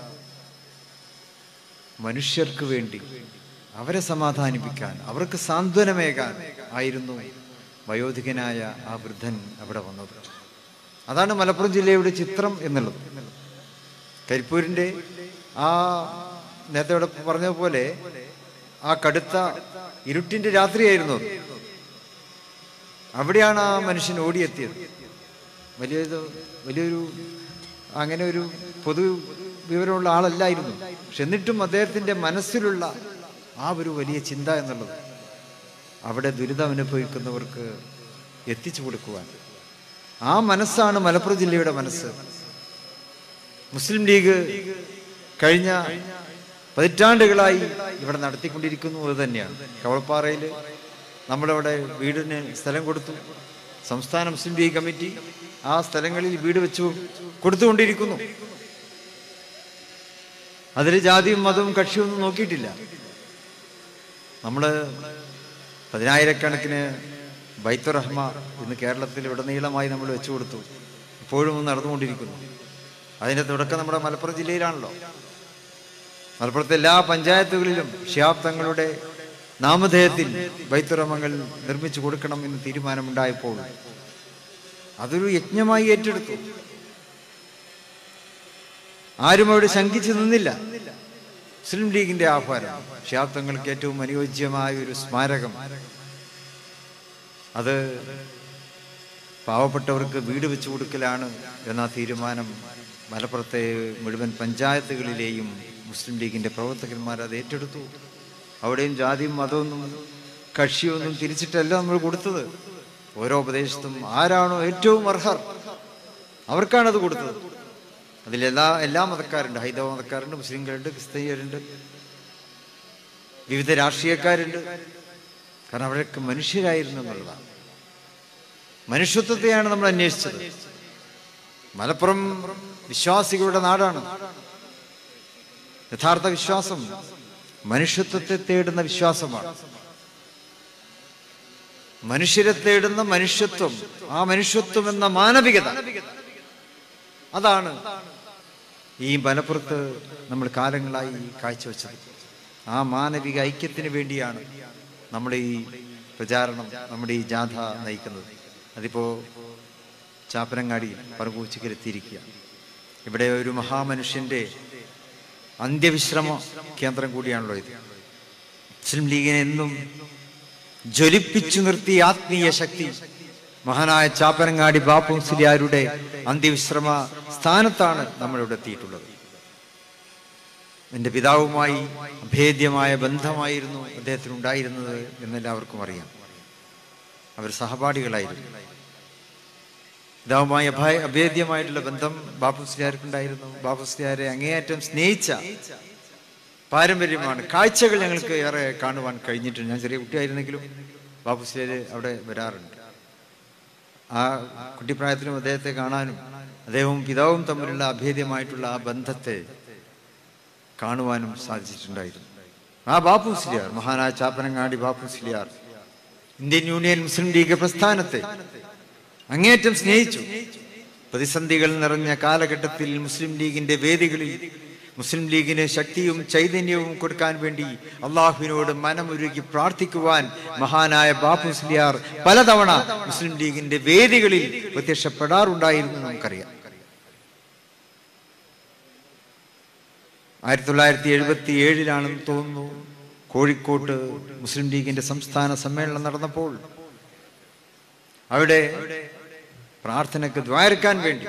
Speaker 7: മനുഷ്യർക്ക് വേണ്ടി അവരെ സമാധാനിപ്പിക്കാൻ അവർക്ക് സാന്ത്വനമേകാൻ ആയിരുന്നു വയോധികനായ ആ വൃദ്ധൻ അവിടെ വന്നത് അതാണ് മലപ്പുറം ജില്ലയുടെ ചിത്രം എന്നുള്ളത് കരിപ്പൂരിന്റെ ആ നേരത്തെ ഇവിടെ പറഞ്ഞതുപോലെ ആ കടുത്ത ഇരുട്ടിന്റെ രാത്രിയായിരുന്നു അത് അവിടെയാണ് ആ മനുഷ്യൻ ഓടിയെത്തിയത് വലിയൊരു വലിയൊരു അങ്ങനെ ഒരു പൊതു വിവരമുള്ള ആളല്ലായിരുന്നു പക്ഷെ എന്നിട്ടും അദ്ദേഹത്തിന്റെ മനസ്സിലുള്ള ആ ഒരു വലിയ ചിന്ത എന്നുള്ളത് അവിടെ ദുരിതം അനുഭവിക്കുന്നവർക്ക് എത്തിച്ചു കൊടുക്കുവാൻ ആ മനസ്സാണ് മലപ്പുറം ജില്ലയുടെ മനസ്സ് മുസ്ലിം ലീഗ് കഴിഞ്ഞ പതിറ്റാണ്ടുകളായി ഇവിടെ നടത്തിക്കൊണ്ടിരിക്കുന്നു അത് തന്നെയാണ് കവളപ്പാറയിൽ നമ്മളവിടെ വീടിന് സ്ഥലം കൊടുത്തു സംസ്ഥാന മുസ്ലിം ലീഗ് കമ്മിറ്റി ആ സ്ഥലങ്ങളിൽ വീട് വെച്ചു കൊടുത്തുകൊണ്ടിരിക്കുന്നു അതിൽ ജാതിയും മതവും കക്ഷിയൊന്നും നോക്കിയിട്ടില്ല നമ്മൾ പതിനായിരക്കണക്കിന് ബൈത്തുറഹ്മ ഇന്ന് കേരളത്തിൽ ഉടനീളമായി നമ്മൾ വെച്ചു കൊടുത്തു ഇപ്പോഴും അത് നടന്നുകൊണ്ടിരിക്കുന്നു അതിൻ്റെ തുടക്കം നമ്മുടെ മലപ്പുറം ജില്ലയിലാണല്ലോ മലപ്പുറത്തെ എല്ലാ പഞ്ചായത്തുകളിലും ഷിയാബ് തങ്ങളുടെ നാമധേയത്തിൽ ബൈത്തുറഹ്മകൾ നിർമ്മിച്ചു കൊടുക്കണം എന്ന് തീരുമാനമുണ്ടായപ്പോൾ അതൊരു യജ്ഞമായി ഏറ്റെടുത്തു ആരും അവിടെ ശങ്കിച്ചു നിന്നില്ല മുസ്ലിം ലീഗിന്റെ ആഹ്വാനം ഷിയാബ് തങ്ങൾക്ക് ഏറ്റവും അനുയോജ്യമായ ഒരു സ്മാരകം അത് പാവപ്പെട്ടവർക്ക് വീട് വെച്ചു കൊടുക്കലാണ് എന്ന തീരുമാനം മലപ്പുറത്തെ മുഴുവൻ പഞ്ചായത്തുകളിലെയും മുസ്ലിം ലീഗിന്റെ പ്രവർത്തകന്മാർ അത് ഏറ്റെടുത്തു അവിടെയും ജാതിയും മതമൊന്നും കക്ഷിയൊന്നും തിരിച്ചിട്ടല്ല നമ്മൾ കൊടുത്തത് ഓരോ പ്രദേശത്തും ആരാണോ ഏറ്റവും അർഹർ അവർക്കാണത് കൊടുത്തത് അതിലെല്ലാ എല്ലാ മതക്കാരുണ്ട് ഹൈന്ദവ മതക്കാരുണ്ട് മുസ്ലിങ്ങളുണ്ട് ക്രിസ്തീയരുണ്ട് വിവിധ രാഷ്ട്രീയക്കാരുണ്ട് കാരണം അവരൊക്കെ മനുഷ്യരായിരുന്നു എന്നുള്ളതാണ് മനുഷ്യത്വത്തെയാണ് നമ്മൾ അന്വേഷിച്ചത് മലപ്പുറം വിശ്വാസികളുടെ നാടാണ് യഥാർത്ഥ വിശ്വാസം മനുഷ്യത്വത്തെ തേടുന്ന വിശ്വാസമാണ് മനുഷ്യരെ തേടുന്ന മനുഷ്യത്വം ആ മനുഷ്യത്വം എന്ന മാനവികത അതാണ് ഈ മലപ്പുറത്ത് നമ്മൾ കാലങ്ങളായി കാഴ്ചവെച്ചത് ആ മാനവിക ഐക്യത്തിന് വേണ്ടിയാണ് നമ്മുടെ ഈ പ്രചാരണം നമ്മുടെ ഈ ജാഥ നയിക്കുന്നത് അതിപ്പോ ചാപ്പനങ്ങാടി പറകൂച്ചിക്കലെത്തിയിരിക്കുക ഇവിടെ ഒരു മഹാമനുഷ്യന്റെ അന്ത്യവിശ്രമ കേന്ദ്രം കൂടിയാണല്ലോ ഇത് മുസ്ലിം ലീഗിനെ എന്നും ജ്വലിപ്പിച്ചു നിർത്തിയ ആത്മീയ ശക്തി മഹാനായ ചാപ്പനങ്ങാടി ബാപ്പു മുസ്ലിയാരുടെ അന്ത്യവിശ്രമ സ്ഥാനത്താണ് നമ്മളിവിടെ എത്തിയിട്ടുള്ളത് എൻ്റെ പിതാവുമായി അഭേദ്യമായ ബന്ധമായിരുന്നു അദ്ദേഹത്തിന് ഉണ്ടായിരുന്നത് എന്നെല്ലാവർക്കും അറിയാം അവർ സഹപാഠികളായിരുന്നു പിതാവുമായി അഭയ അഭേദ്യമായിട്ടുള്ള ബന്ധം ബാപ്പു സ്ലിയാർക്കുണ്ടായിരുന്നു ബാപ്പു സ്ലിയാരെ അങ്ങേയറ്റം സ്നേഹിച്ച പാരമ്പര്യമാണ് കാഴ്ചകൾ ഞങ്ങൾക്ക് ഏറെ കാണുവാൻ കഴിഞ്ഞിട്ടുണ്ട് ഞാൻ ചെറിയ കുട്ടിയായിരുന്നെങ്കിലും ബാപ്പു സ്ലിയാർ അവിടെ വരാറുണ്ട് ആ കുട്ടിപ്രായത്തിലും അദ്ദേഹത്തെ കാണാനും അദ്ദേഹവും പിതാവും തമ്മിലുള്ള അഭേദ്യമായിട്ടുള്ള ആ ബന്ധത്തെ കാണുവാനും സാധിച്ചിട്ടുണ്ടായിരുന്നു ആ ബാപ്പു സ്ലിയാർ മഹാനായ ചാപ്പനങ്ങാടി ബാപ്പു സ്ലിയാർ ഇന്ത്യൻ യൂണിയൻ മുസ്ലിം ലീഗ് പ്രസ്ഥാനത്തെ അങ്ങേറ്റം സ്നേഹിച്ചു പ്രതിസന്ധികൾ നിറഞ്ഞ കാലഘട്ടത്തിൽ മുസ്ലിം ലീഗിന്റെ വേദികളിൽ മുസ്ലിം ലീഗിന് ശക്തിയും ചൈതന്യവും കൊടുക്കാൻ വേണ്ടി അള്ളാഹുവിനോട് മനമുരുകി പ്രാർത്ഥിക്കുവാൻ മഹാനായ ബാപ്പു മുസ്ലിയാർ പലതവണ മുസ്ലിം ലീഗിന്റെ വേദികളിൽ പ്രത്യക്ഷപ്പെടാറുണ്ടായിരുന്നു നമുക്കറിയാം ആയിരത്തി തൊള്ളായിരത്തി എഴുപത്തി ഏഴിലാണെന്ന് തോന്നുന്നു കോഴിക്കോട്ട് മുസ്ലിം ലീഗിന്റെ സംസ്ഥാന സമ്മേളനം നടന്നപ്പോൾ അവിടെ പ്രാർത്ഥനയ്ക്ക് ദ്വാരക്കാൻ വേണ്ടി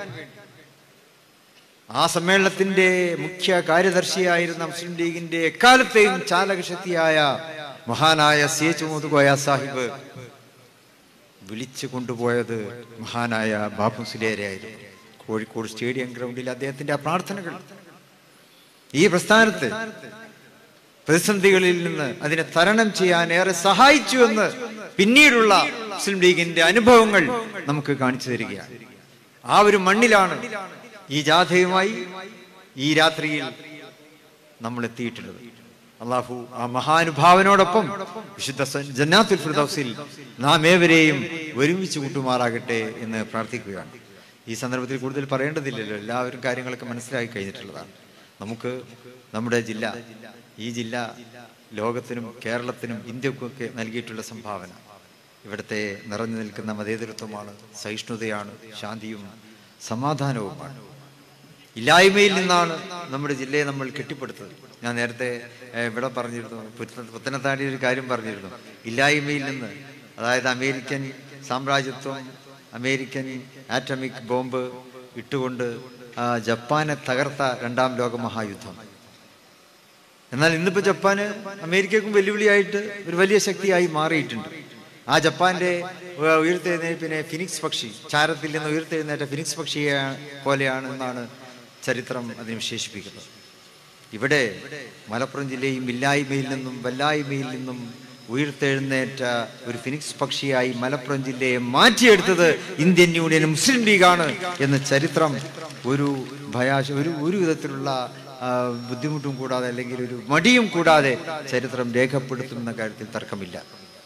Speaker 7: ആ സമ്മേളനത്തിന്റെ മുഖ്യ കാര്യദർശിയായിരുന്ന മുസ്ലിം ലീഗിന്റെ എക്കാലത്തെയും ചാലകശക്തിയായ മഹാനായ സി എച്ച് മുതുകോയ സാഹിബ് വിളിച്ചു കൊണ്ടുപോയത് മഹാനായ ബാബു സുലേരയായിരുന്നു കോഴിക്കോട് സ്റ്റേഡിയം ഗ്രൗണ്ടിൽ അദ്ദേഹത്തിന്റെ ആ പ്രാർത്ഥനകൾ ഈ പ്രസ്ഥാനത്ത് പ്രതിസന്ധികളിൽ നിന്ന് അതിനെ തരണം ചെയ്യാൻ ഏറെ സഹായിച്ചു എന്ന് പിന്നീടുള്ള മുസ്ലിം ലീഗിന്റെ അനുഭവങ്ങൾ നമുക്ക് കാണിച്ചു തരികയാണ് ആ ഒരു മണ്ണിലാണ് ഈ ജാഥയുമായി ഈ രാത്രിയിൽ നമ്മൾ എത്തിയിട്ടുള്ളത് അള്ളാഹു ആ മഹാനുഭാവനോടൊപ്പം വിശുദ്ധ സ- ജന്നാത്തുൽ ഫിർദൗസിൽ നാം ഏവരെയും ഒരുമിച്ച് കൂട്ടുമാറാകട്ടെ എന്ന് പ്രാർത്ഥിക്കുകയാണ് ഈ സന്ദർഭത്തിൽ കൂടുതൽ പറയേണ്ടതില്ലല്ലോ എല്ലാവരും കാര്യങ്ങളൊക്കെ മനസ്സിലാക്കി കഴിഞ്ഞിട്ടുള്ളതാണ് നമുക്ക് നമ്മുടെ ജില്ല ഈ ജില്ല ലോകത്തിനും കേരളത്തിനും ഇന്ത്യക്കൊക്കെ നൽകിയിട്ടുള്ള സംഭാവന ഇവിടുത്തെ നിറഞ്ഞു നിൽക്കുന്ന മതേതരത്വമാണ് സഹിഷ്ണുതയാണ് ശാന്തിയും സമാധാനവുമാണ് ഇല്ലായ്മയിൽ നിന്നാണ് നമ്മുടെ ജില്ലയെ നമ്മൾ കെട്ടിപ്പടുത്തത് ഞാൻ നേരത്തെ ഏഹ്, ഇവിടെ പറഞ്ഞിരുന്നു പുത്ത- പുത്തനത്താടി ഒരു കാര്യം പറഞ്ഞിരുന്നു ഇല്ലായ്മയിൽ നിന്ന് അതായത് അമേരിക്കൻ സാമ്രാജ്യത്വം അമേരിക്കൻ ആറ്റമിക് ബോംബ് ഇട്ടുകൊണ്ട് ആ, ജപ്പാനെ തകർത്ത രണ്ടാം ലോക മഹായുദ്ധം എന്നാൽ ഇന്നിപ്പോ ജപ്പാന് അമേരിക്കക്കും വെല്ലുവിളിയായിട്ട് ഒരു വലിയ ശക്തിയായി മാറിയിട്ടുണ്ട് ആ ജപ്പാന്റെ ഉ- ഉയർത്തെഴുന്നേൽപ്പിനെ ഫിനിക്സ് പക്ഷി ചാരത്തിൽ നിന്ന് ഉയർത്തെഴുന്നേറ്റ ഫിനിക്സ് പക്ഷിയെ പോലെയാണ് എന്നാണ് ചരിത്രം അതിനെ വിശേഷിപ്പിക്കുന്നത് ഇവിടെ മലപ്പുറം ജില്ലയും ഇല്ലായ്മയിൽ നിന്നും വല്ലായ്മയിൽ നിന്നും ഉയർത്തെഴുന്നേറ്റ ഒരു ഫിനിക്സ് പക്ഷിയായി മലപ്പുറം ജില്ലയെ മാറ്റിയെടുത്തത് ഇന്ത്യൻ യൂണിയൻ മുസ്ലിം ലീഗാണ് എന്ന ചരിത്രം ഒരു ഭയാശ ഒരു ഒരു വിധത്തിലുള്ള ആ, ബുദ്ധിമുട്ടും കൂടാതെ അല്ലെങ്കിൽ ഒരു മടിയും കൂടാതെ ചരിത്രം രേഖപ്പെടുത്തുന്ന കാര്യത്തിൽ തർക്കമില്ല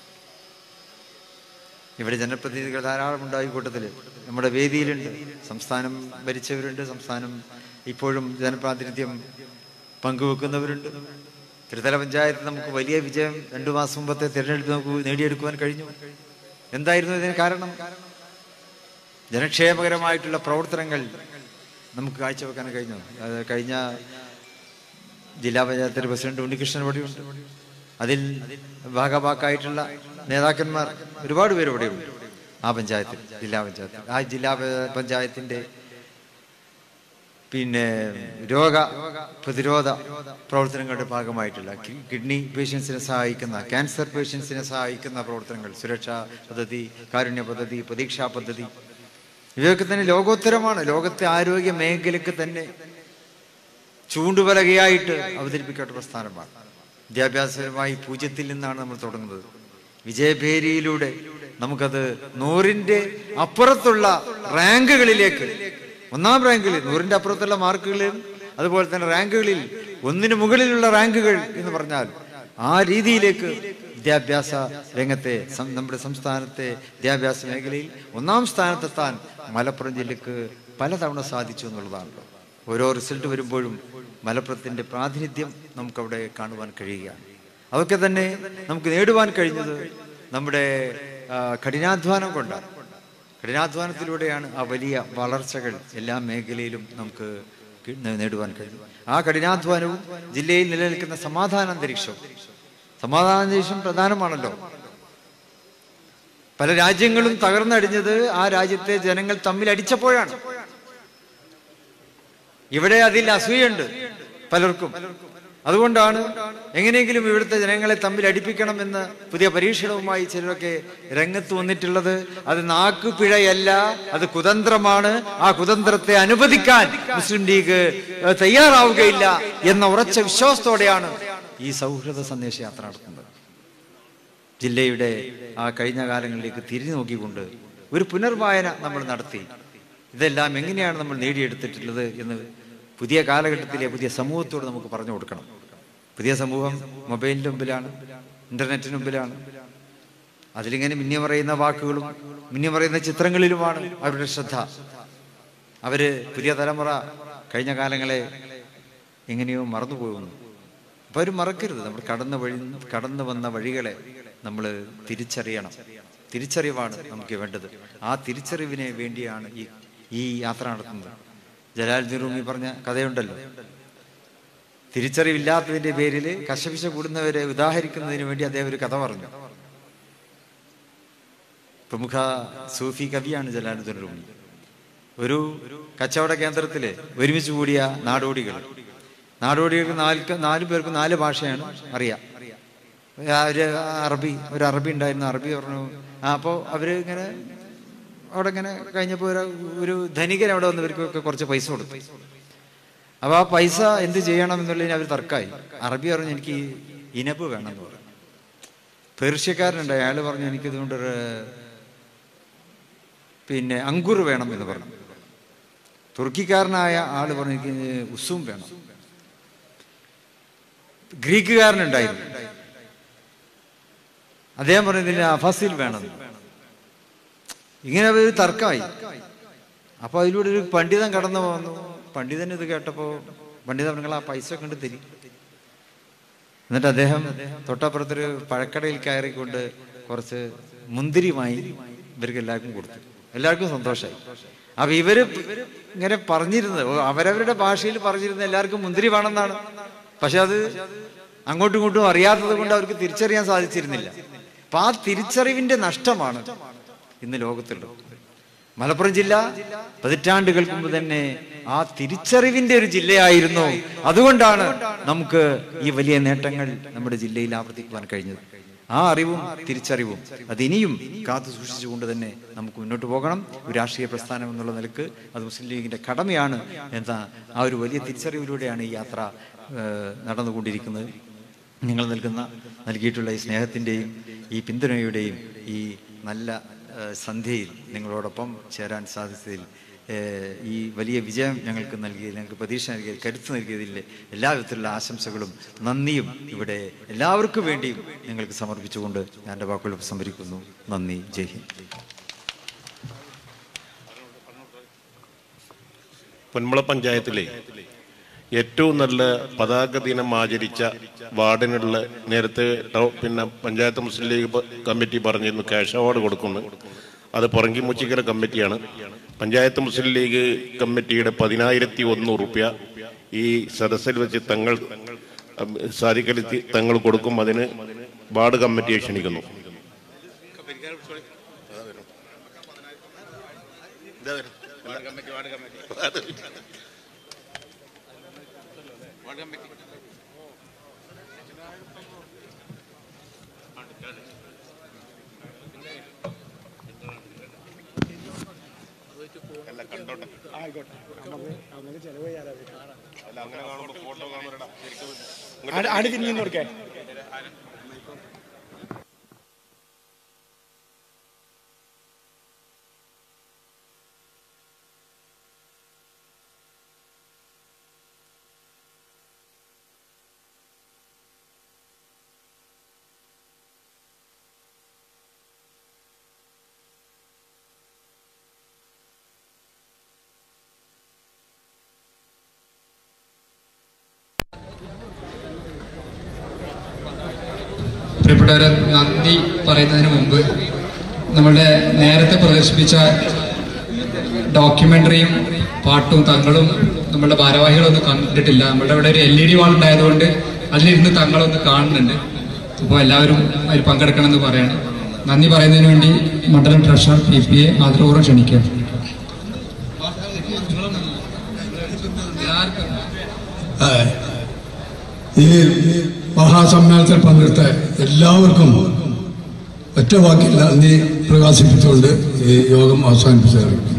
Speaker 7: ഇവിടെ ജനപ്രതിനിധികൾ ധാരാളം ഉണ്ടായി കൂട്ടത്തിൽ നമ്മുടെ വേദിയിലുണ്ട് സംസ്ഥാനം ഭരിച്ചവരുണ്ട് സംസ്ഥാനം ഇപ്പോഴും ജനപ്രാതിനിധ്യം പങ്കുവെക്കുന്നവരുണ്ട് ത്രിതല പഞ്ചായത്ത് നമുക്ക് വലിയ വിജയം രണ്ടു മാസം മുമ്പത്തെ തിരഞ്ഞെടുപ്പ് നമുക്ക് നേടിയെടുക്കുവാൻ കഴിഞ്ഞു എന്തായിരുന്നു ഇതിന് കാരണം ജനക്ഷേമകരമായിട്ടുള്ള പ്രവർത്തനങ്ങൾ നമുക്ക് കാഴ്ചവെക്കാൻ കഴിഞ്ഞു അത് കഴിഞ്ഞ ജില്ലാ പഞ്ചായത്ത് പ്രസിഡന്റ് ഉണ്ണികൃഷ്ണൻ ഇവിടെയുണ്ട് അതിൽ ഭാഗഭാക്കായിട്ടുള്ള നേതാക്കന്മാർ ഒരുപാട് പേര് ഇവിടെയുണ്ട് ആ പഞ്ചായത്തിൽ ജില്ലാ പഞ്ചായത്ത് ആ ജില്ലാ പ- പഞ്ചായത്തിന്റെ പിന്നെ രോഗ പ്രതിരോധ പ്രവർത്തനങ്ങളുടെ ഭാഗമായിട്ടുള്ള കി- കിഡ്നി പേഷ്യൻസിനെ സഹായിക്കുന്ന ക്യാൻസർ പേഷ്യൻസിനെ സഹായിക്കുന്ന പ്രവർത്തനങ്ങൾ സുരക്ഷാ പദ്ധതി കാരുണ്യ പദ്ധതി പ്രതീക്ഷാ പദ്ധതി ഇവയൊക്കെ തന്നെ ലോകോത്തരമാണ് ലോകത്തെ ആരോഗ്യ മേഖലയ്ക്ക് തന്നെ ചൂണ്ടുപലകയായിട്ട് അവതരിപ്പിക്കേണ്ട പ്രസ്ഥാനമാണ് വിദ്യാഭ്യാസപരമായി പൂജ്യത്തിൽ നിന്നാണ് നമ്മൾ തുടങ്ങുന്നത് വിജയഭേരിയിലൂടെ നമുക്കത് നൂറിന്റെ അപ്പുറത്തുള്ള റാങ്കുകളിലേക്ക് ഒന്നാം റാങ്കിൽ നൂറിന്റെ അപ്പുറത്തുള്ള മാർക്കുകളിൽ അതുപോലെ തന്നെ റാങ്കുകളിൽ ഒന്നിനു മുകളിലുള്ള റാങ്കുകൾ എന്ന് പറഞ്ഞാൽ ആ രീതിയിലേക്ക് വിദ്യാഭ്യാസ രംഗത്തെ സം- നമ്മുടെ സംസ്ഥാനത്തെ വിദ്യാഭ്യാസ മേഖലയിൽ ഒന്നാം സ്ഥാനത്തെത്താൻ മലപ്പുറം ജില്ലക്ക് പലതവണ സാധിച്ചു എന്നുള്ളതാണല്ലോ ഓരോ റിസൾട്ട് വരുമ്പോഴും മലപ്പുറത്തിന്റെ പ്രാതിനിധ്യം നമുക്കവിടെ കാണുവാൻ കഴിയുകയാണ് അതൊക്കെ തന്നെ നമുക്ക് നേടുവാൻ കഴിഞ്ഞത് നമ്മുടെ ആ, കഠിനാധ്വാനം കൊണ്ടാണ് കഠിനാധ്വാനത്തിലൂടെയാണ് ആ വലിയ വളർച്ചകൾ എല്ലാ മേഖലയിലും നമുക്ക് കി- നേ- നേടുവാൻ കഴിഞ്ഞു ആ കഠിനാധ്വാനവും ജില്ലയിൽ നിലനിൽക്കുന്ന സമാധാന അന്തരീക്ഷവും സമാധാന അന്തരീക്ഷം പ്രധാനമാണല്ലോ പല രാജ്യങ്ങളും തകർന്നടിഞ്ഞത് ആ രാജ്യത്തെ ജനങ്ങൾ തമ്മിൽ അടിച്ചപ്പോഴാണ് ഇവിടെ അതിൽ അസൂയുണ്ട് പലർക്കും അതുകൊണ്ടാണ് എങ്ങനെയെങ്കിലും ഇവിടുത്തെ ജനങ്ങളെ തമ്മിൽ അടിപ്പിക്കണമെന്ന് പുതിയ പരീക്ഷണവുമായി ചിലരൊക്കെ രംഗത്ത് വന്നിട്ടുള്ളത് അത് നാക്കു പിഴയല്ല അത് കുതന്ത്രമാണ് ആ കുതന്ത്രത്തെ അനുവദിക്കാൻ മുസ്ലിം ലീഗ് ഏഹ്, തയ്യാറാവുകയില്ല എന്ന ഉറച്ച വിശ്വാസത്തോടെയാണ് ഈ സൗഹൃദ സന്ദേശയാത്ര നടത്തുന്നത് ജില്ലയുടെ ആ കഴിഞ്ഞ കാലങ്ങളിലേക്ക് തിരിഞ്ഞു നോക്കിക്കൊണ്ട് ഒരു പുനർവായന നമ്മൾ നടത്തി ഇതെല്ലാം എങ്ങനെയാണ് നമ്മൾ നേടിയെടുത്തിട്ടുള്ളത് എന്ന് പുതിയ കാലഘട്ടത്തിലെ പുതിയ സമൂഹത്തോട് നമുക്ക് പറഞ്ഞു കൊടുക്കണം പുതിയ സമൂഹം മൊബൈലിന്റെ മുമ്പിലാണ് ഇന്റർനെറ്റിന് മുമ്പിലാണ് അതിലിങ്ങനെ മിന്നി പറയുന്ന വാക്കുകളും മിന്നി പറയുന്ന ചിത്രങ്ങളിലുമാണ് അവരുടെ ശ്രദ്ധ അവര് പുതിയ തലമുറ കഴിഞ്ഞ കാലങ്ങളെ എങ്ങനെയോ മറന്നു പോകുന്നു അപ്പൊ അവർ മറക്കരുത് നമ്മൾ കടന്ന വഴി കടന്നു വന്ന വഴികളെ നമ്മൾ തിരിച്ചറിയണം തിരിച്ചറിവാണ് നമുക്ക് വേണ്ടത് ആ തിരിച്ചറിവിനെ വേണ്ടിയാണ് ഈ ഈ യാത്ര നടത്തുന്നത് ജലാലുദ്ദീൻ റൂമി പറഞ്ഞ കഥയുണ്ടല്ലോ തിരിച്ചറിവില്ലാത്തതിന്റെ പേരിൽ കശപിശ കൂടുന്നവരെ ഉദാഹരിക്കുന്നതിന് വേണ്ടി അദ്ദേഹം ഒരു കഥ പറഞ്ഞു പ്രമുഖ സൂഫി കവിയാണ് ജലാലുദ്ദീൻ റൂമി ഒരു കച്ചവട കേന്ദ്രത്തില് ഒരുമിച്ച് കൂടിയ നാടോടികൾ നാടോടികൾക്ക് നാല് നാല് പേർക്ക് നാല് ഭാഷയാണ് അറിയാം ആ ഒരു അറബി ഒരു അറബി ഉണ്ടായിരുന്നു അറബി പറഞ്ഞു ആ അപ്പോൾ അവര് ഇങ്ങനെ അവിടെ ഇങ്ങനെ കഴിഞ്ഞപ്പോൾ ഒരു ഒരു ധനികൻ അവിടെ വന്നവർക്കൊക്കെ കുറച്ച് പൈസ കൊടുത്തു അപ്പൊ ആ പൈസ എന്ത് ചെയ്യണം എന്നുള്ളതിന് അവർ തർക്കമായി അറബി പറഞ്ഞു എനിക്ക് ഈ ഇനപ്പ് വേണം എന്ന് പറഞ്ഞു പേർഷ്യക്കാരനുണ്ട് അയാൾ പറഞ്ഞു എനിക്ക് ഇതുകൊണ്ടൊരു പിന്നെ അങ്കുർ വേണം എന്ന് പറഞ്ഞു തുർക്കിക്കാരനായ ആള് പറഞ്ഞു എനിക്ക് ഉസും വേണം ഗ്രീക്കുകാരനുണ്ടായിരുന്നു അദ്ദേഹം പറഞ്ഞു ഇതിന് അഫാസിൽ വേണം ഇങ്ങനെ ഒരു തർക്കമായി അപ്പൊ അതിലൂടെ ഒരു പണ്ഡിതൻ കടന്നു വന്നു പണ്ഡിതൻ ഇത് കേട്ടപ്പോ പണ്ഡിതൻ നിങ്ങൾ ആ പൈസ കൊണ്ട് തരി എന്നിട്ട് അദ്ദേഹം തൊട്ടപ്പുറത്തൊരു പഴക്കടയിൽ കയറിക്കൊണ്ട് കുറച്ച് മുന്തിരിയുമായി ഇവർക്ക് എല്ലാവർക്കും കൊടുത്തു എല്ലാവർക്കും സന്തോഷമായി അപ്പൊ ഇവര് ഇങ്ങനെ പറഞ്ഞിരുന്നത് ഓ, അവരവരുടെ ഭാഷയിൽ പറഞ്ഞിരുന്നത് എല്ലാവർക്കും മുന്തിരി വേണമെന്നാണ് പക്ഷെ അത് അങ്ങോട്ടും ഇങ്ങോട്ടും അറിയാത്തത് കൊണ്ട് അവർക്ക് തിരിച്ചറിയാൻ സാധിച്ചിരുന്നില്ല അപ്പൊ ആ തിരിച്ചറിവിന്റെ നഷ്ടമാണ് ഇന്ന് ലോകത്തുള്ളത് മലപ്പുറം ജില്ല പതിറ്റാണ്ടുകൾക്ക് മുമ്പ് തന്നെ ആ തിരിച്ചറിവിന്റെ ഒരു ജില്ലയായിരുന്നു അതുകൊണ്ടാണ് നമുക്ക് ഈ വലിയ നേട്ടങ്ങൾ നമ്മുടെ ജില്ലയിൽ ആവർത്തിക്കുവാൻ കഴിഞ്ഞത് ആ അറിവും തിരിച്ചറിവും അത് ഇനിയും കാത്തു സൂക്ഷിച്ചുകൊണ്ട് തന്നെ നമുക്ക് മുന്നോട്ട് പോകണം ഒരു രാഷ്ട്രീയ പ്രസ്ഥാനം എന്നുള്ള നിലക്ക് അത് മുസ്ലിം ലീഗിന്റെ കടമയാണ് എന്ന ആ ഒരു വലിയ തിരിച്ചറിവിലൂടെയാണ് ഈ യാത്ര ഏഹ്, നടന്നുകൊണ്ടിരിക്കുന്നത് നിങ്ങൾ നൽകുന്ന നൽകിയിട്ടുള്ള ഈ സ്നേഹത്തിൻ്റെയും ഈ പിന്തുണയുടെയും ഈ നല്ല ആ, സന്ധ്യയിൽ നിങ്ങളോടൊപ്പം ചേരാൻ സാധിച്ചതിൽ ഏ, ഈ വലിയ വിജയം ഞങ്ങൾക്ക് നൽകിയതിൽ ഞങ്ങൾക്ക് പ്രതീക്ഷ നൽകിയതിൽ കരുത്ത് നൽകിയതിൽ എല്ലാവിധത്തിലുള്ള ആശംസകളും നന്ദിയും ഇവിടെ എല്ലാവർക്കും വേണ്ടിയും നിങ്ങൾക്ക് സമർപ്പിച്ചുകൊണ്ട് ഞാൻ എൻ്റെ വാക്കുകൾ സംഭരിക്കുന്നു നന്ദി ജയ് ഹിന്ദ്
Speaker 8: പൊന്മുള പഞ്ചായത്തിലെ ഏറ്റവും നല്ല പതാക ദിനം ആചരിച്ച വാർഡിനുള്ള നേരത്തെ ടൗ- പിന്നെ പഞ്ചായത്ത് മുസ്ലിം ലീഗ് പ- കമ്മിറ്റി പറഞ്ഞിരുന്നു ക്യാഷ് അവാർഡ് കൊടുക്കുന്നു അത് പുറങ്കിമുച്ചിക്കര കമ്മിറ്റിയാണ് പഞ്ചായത്ത് മുസ്ലിം ലീഗ് കമ്മിറ്റിയുടെ പതിനായിരത്തി ഒന്ന് റുപ്യ ഈ സദസ്സിൽ വെച്ച് തങ്ങൾ സാധിക്കലി തങ്ങൾ കൊടുക്കും അതിന് വാർഡ് കമ്മിറ്റിയെ ക്ഷണിക്കുന്നു
Speaker 9: പ്രിയപ്പെട്ടവരെ നന്ദി പറയുന്നതിന് മുമ്പ് നമ്മളുടെ നേരത്തെ പ്രദർശിപ്പിച്ച ഡോക്യുമെന്ററിയും പാട്ടും തങ്ങളും നമ്മളുടെ ഭാരവാഹികളൊന്നും കണ്ടിട്ടില്ല നമ്മളുടെ ഇവിടെ ഒരു എൽ ഇ ഡി വാൾ ഉണ്ടായതുകൊണ്ട് അതിലിരുന്ന് തങ്ങളൊന്ന് കാണുന്നുണ്ട് അപ്പോൾ എല്ലാവരും അതിൽ പങ്കെടുക്കണമെന്ന് പറയാണ് നന്ദി പറയുന്നതിന് വേണ്ടി മണ്ഡലം ട്രഷറർ പി പി എ ആദരപൂർവ്വം ക്ഷണിക്കുക
Speaker 10: ഈ മഹാസമ്മേളനത്തിൽ പങ്കെടുത്ത എല്ലാവർക്കും ഒറ്റ വാക്കിൽ നന്ദി പ്രകാശിപ്പിച്ചുകൊണ്ട് ഈ യോഗം അവസാനിപ്പിച്ചു